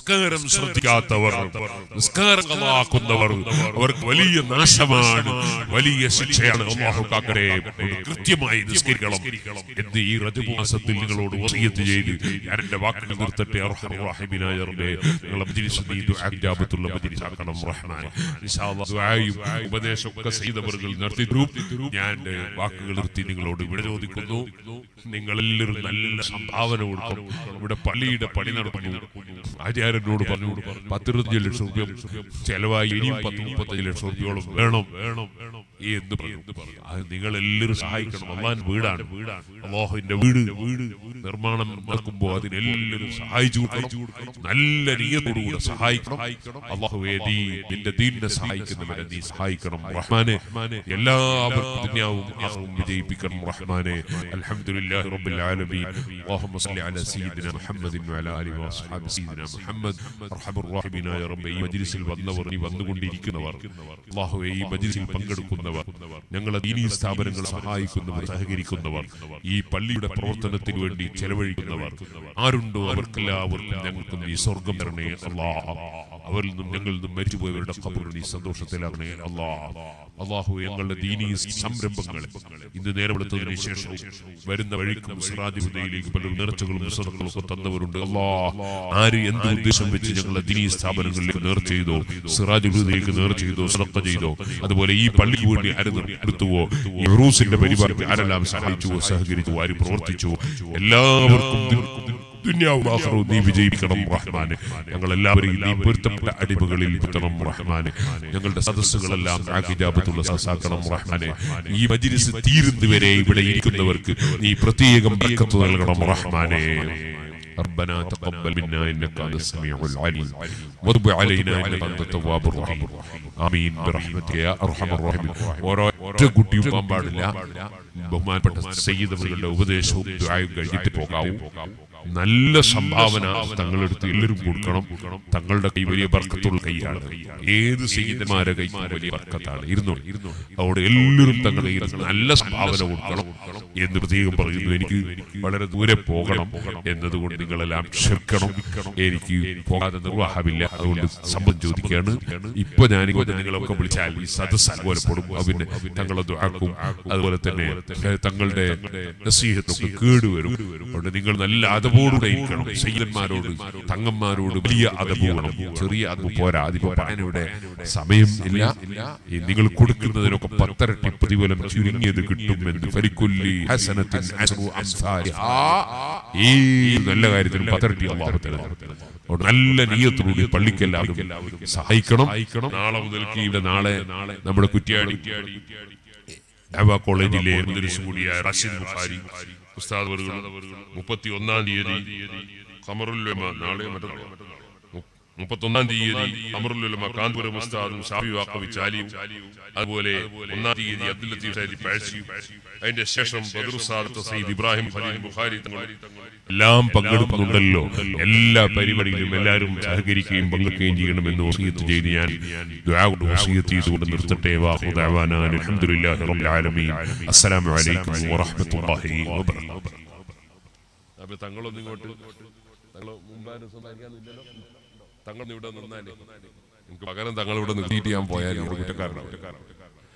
നിസ്കാരം ശ്രദ്ധിക്കാത്തവർ നിസ്കാരം കളാക്കുന്നവർ അവർക്ക് വലിയ നാശമാണ് വലിയ ശിക്ഷയാണ് അള്ളാഹു കാക്കരെ കൃത്യമായി നിസ്കരിക്കണം എന്ന് ഈ റജബ് മാസത്തിൽ നിങ്ങളോട് വസിയത്ത് ചെയ്ത് ഞാൻ എന്റെ വാക്കുകൾ നിർത്തട്ടെ അർഹമർ റഹീമിനായ റബ്ബേ നിങ്ങളെ മജ്ലിസ് നീ ദുആ ഇജാബത്തുള്ള മജ്ലിസ് ആക്കണം റഹ്മാൻ ഇൻഷാ അല്ലാഹ് ദുആയും ഉപദേശവും ഒക്കെ ചെയ്തവர்கள் നടത്തി ഞാൻ എന്റെ വാക്കുകൾ നിർത്തി നിങ്ങളോട് ഇവിടെ ചോദിക്കുന്നു നിങ്ങളെല്ലാവരും നല്ല സംഭാവന കൊടുക്കണം ഇവിടെ പള്ളിയുടെ പണി നടക്കുന്നു ആചാര്യനോട് പറഞ്ഞു പത്തിരുപത്തഞ്ച് ലക്ഷം രൂപ ചെലവായി ഇനിയും പത്ത് മുപ്പത്തഞ്ച് ലക്ഷം രൂപയോളം വേണം വേണം എന്ന് പറഞ്ഞു അത് നിങ്ങൾ എല്ലാവരും സഹായിക്കണം അള്ളാൻ വീടാണ് അള്ളാഹുവിന്റെ വീട് വീട് നിർമ്മാണം നടക്കുമ്പോൾ അതിനെല്ലാവരും സഹായിച്ചു കൊടുക്കണം നല്ല നീയത്തോടുകൂടെ സഹായിക്കണം അള്ളാഹുവേ നീ നിന്റെ ദീനിനെ സഹായിക്കുന്നവരെ നീ സഹായിക്കണം റഹ്മാനെ എല്ലാവർക്കും ദുനിയാവും ആഹ്റവും വിജയിപ്പിക്കണം റഹ്മാനെ അൽഹംദുലില്ലാഹി റബ്ബിൽ ആലമീൻ اللهم صل على سيدنا محمد وعلى اله واصحاب سيدنا محمد അർഹമർ റഹീമിനായ റബ്ബേ ഈ മജ്ലിസിൽ വന്നവർ ഈ വന്നുകൊണ്ടിരിക്കുന്നവർ അല്ലാഹുവേ ഈ മജ്ലിസിൽ പങ്കെടുക്കുന്നവർ ഞങ്ങളെ ദീനീ സ്ഥാപനങ്ങൾ സഹായിക്കുന്നവർ സഹകരിക്കുന്നവർ ഈ പള്ളിയുടെ പ്രവർത്തനത്തിന് വേണ്ടി ചെലവഴിക്കുന്നവർ ആരുണ്ടോ അവർക്കെല്ലാവർക്കും ഞങ്ങൾക്ക് നീ സ്വർഗം തരണേ അല്ലാ അവരിൽ നിന്നും ഞങ്ങളിൽ നിന്നും മരിച്ചുപോയവരുടെ ഖബർ നീ സന്തോഷത്തിലാകണേ അല്ലാ അള്ളാഹു ഞങ്ങളുടെ ദീനീ സംരംഭങ്ങൾ ഇന്ന് നേരമെടുത്തതിനു ശേഷം വരുന്ന വഴിക്കും സിറാജിബുദയിലേക്ക് പല നേർച്ചകളും സദങ്ങളും ഒക്കെ തന്നവരുണ്ട് അല്ലാ ആര് എന്ത് ഉദ്ദേശം വെച്ച് ഞങ്ങളുടെ ദീനീ സ്ഥാപനങ്ങളിലേക്ക് നേർ ചെയ്തോ സിറാജുബുദയിലേക്ക് നേർ ചെയ്തോ സദക്ക ചെയ്തോ അതുപോലെ ഈ പള്ളിക്ക് വേണ്ടി ആര് എടുത്തുവോ ഈ ഉറൂസിന്റെ പരിപാടി ആരെല്ലാം സഹായിച്ചുവോ സഹകരിച്ചുവോ ആര് പ്രവർത്തിച്ചുവോ എല്ലാവർക്കും ദുന്യാവും ആഖിറവും നീ വിജയിക്കണം റഹ്മാനെ ഞങ്ങൾ എല്ലാവരെയും നീ പൊരുത്തപ്പെട്ട അടിമകളിൽ പെട്ടണം റഹ്മാനെ ഞങ്ങളുടെ സദസ്സുകളെല്ലാം ആകിജാബത്തുള്ള സദസ്സാക്കണം റഹ്മാനെ ഈ മജ്ലിസ് തീരുന്നവരെ ഇവിടെ ഇരിക്കുന്നവർക്ക് നീ പ്രത്യേകം ബർക്കത്ത് നൽകണം റഹ്മാനെ ربنا تقبل منا انك انت السميع العليم وتب علينا انك انت التواب الرحيم امين برحمتك يا ارحم الراحمين ഒരൊറ്റ കുട്ടിയും പോകാൻ പാടില്ല ബഹുമാനപ്പെട്ട സയ്യിദവരുടെ ഉപദേശവും ദുആയും കഴിഞ്ഞിട്ട് പോകാവൂ നല്ല സംഭാവന തങ്ങളെടുത്ത് എല്ലാവരും കൊടുക്കണം തങ്ങളുടെ കൈ വലിയ ബർക്കത്തുള്ള കൈയാണ് ഏത് സയ്യിദന്മാരെ കൈ വലിയ ബർക്കത്താണ് ഇരുന്നോളൂ അവിടെ എല്ലാവരും തങ്ങളുടെ കയ്യിൽ നല്ല സംഭാവന കൊടുക്കണം എന്ന് പ്രത്യേകം പറയുന്നു എനിക്ക് വളരെ ദൂരെ പോകണം എന്നതുകൊണ്ട് നിങ്ങളെല്ലാം ക്ഷമിക്കണം എനിക്ക് പോകാതെ നിർവാഹമില്ല അതുകൊണ്ട് സമ്മതം ചോദിക്കുകയാണ് ഇപ്പൊ ഞാനിങ്ങോട്ട് നിങ്ങളൊക്കെ വിളിച്ചാൽ ഈ സദസ് അത്ഭുതപ്പെടും പിന്നെ തങ്ങളെ ദുആക്കും അതുപോലെ തന്നെ തങ്ങളുടെ നസീഹത്തൊക്കെ കേടുവരും അതുകൊണ്ട് നിങ്ങൾ നല്ല അതപോടുകൂടെ ഇരിക്കണം സയ്യിദന്മാരോട് തങ്ങന്മാരോട് വലിയ അതബ് വേണം ചെറിയ അതബ് പോരാ അതിപ്പോ പറയാനിവിടെ സമയം ഇല്ല ഈ നിങ്ങൾ കൊടുക്കുന്നതിനൊക്കെ പത്തരട്ടി പ്രതിഫലം ചുരുങ്ങിയത് കിട്ടുമെന്ന് ഫലിക്കൊല്ലി ഹസനത്തിൻ അസ്റു അംസാലിഹാ. ഈ നല്ല കാര്യത്തിനും പത്തരട്ടി അള്ളാഹു തരുന്നു അതുകൊണ്ട് നല്ല നീയത്തോടുകൂടി പള്ളിക്കെല്ലാവരും സഹായിക്കണം നാളെ മുതൽക്ക് ഇവിടെ നാളെ നമ്മുടെ കുറ്റ്യാടി ദഅവ കോളേജിലെ മുദരിസ് കൂടിയായ റഷീദ് ബുഖാരി ഉസ്താദ് വർഗം മുപ്പത്തി ഒന്നാം തീയതി ഖമറുല്ലുലമ നാളെ മറ്റന്നാളോ മുപ്പത്തൊന്നാം തീയതി അമറുല്ലുലമ കാന്തപുരം ഉസ്താദും ഷാഫി വാക്കവി ചാലിയും അതുപോലെ ഒന്നാം തീയതി അബ്ദുൽ ലത്തീഫ് സാരി പഴശ്ശിയും അതിന്റെ ശേഷം ബദറുസാദത്ത് സയ്യിദ് ഇബ്രാഹിം ഖലീൽ ബുഖാരി തങ്ങൾ എല്ലാം പങ്കെടുക്കുന്നുണ്ടല്ലോ എല്ലാ പരിപാടിയിലും എല്ലാവരും സഹകരിക്കുകയും പങ്കെടുക്കുകയും ചെയ്യണമെന്ന് വസീയത്ത് ചെയ്ത് ഞാൻ ദുആ കൊണ്ട് വസീയത്ത് ചെയ്തുകൊണ്ട് നിർത്തട്ടെ വാഹു ദഅവാനാ അൽഹംദുലില്ലാഹി റബ്ബിൽ ആലമീൻ അസ്സലാമു അലൈക്കും വറഹ്മത്തുള്ളാഹി വബറകാതുഹു അപ്പൊ തങ്ങളൊന്നും ഇങ്ങോട്ട് തങ്ങൾ മുമ്പാരും സംസാരിക്കാനില്ലല്ലോ തങ്ങൾ ഇവിടെ നിന്നാലേ എനിക്ക് പകരം തങ്ങൾ ഇവിടെ നിർത്തിയിട്ട് ഞാൻ പോയാൽ കുറ്റക്കാരനാണ്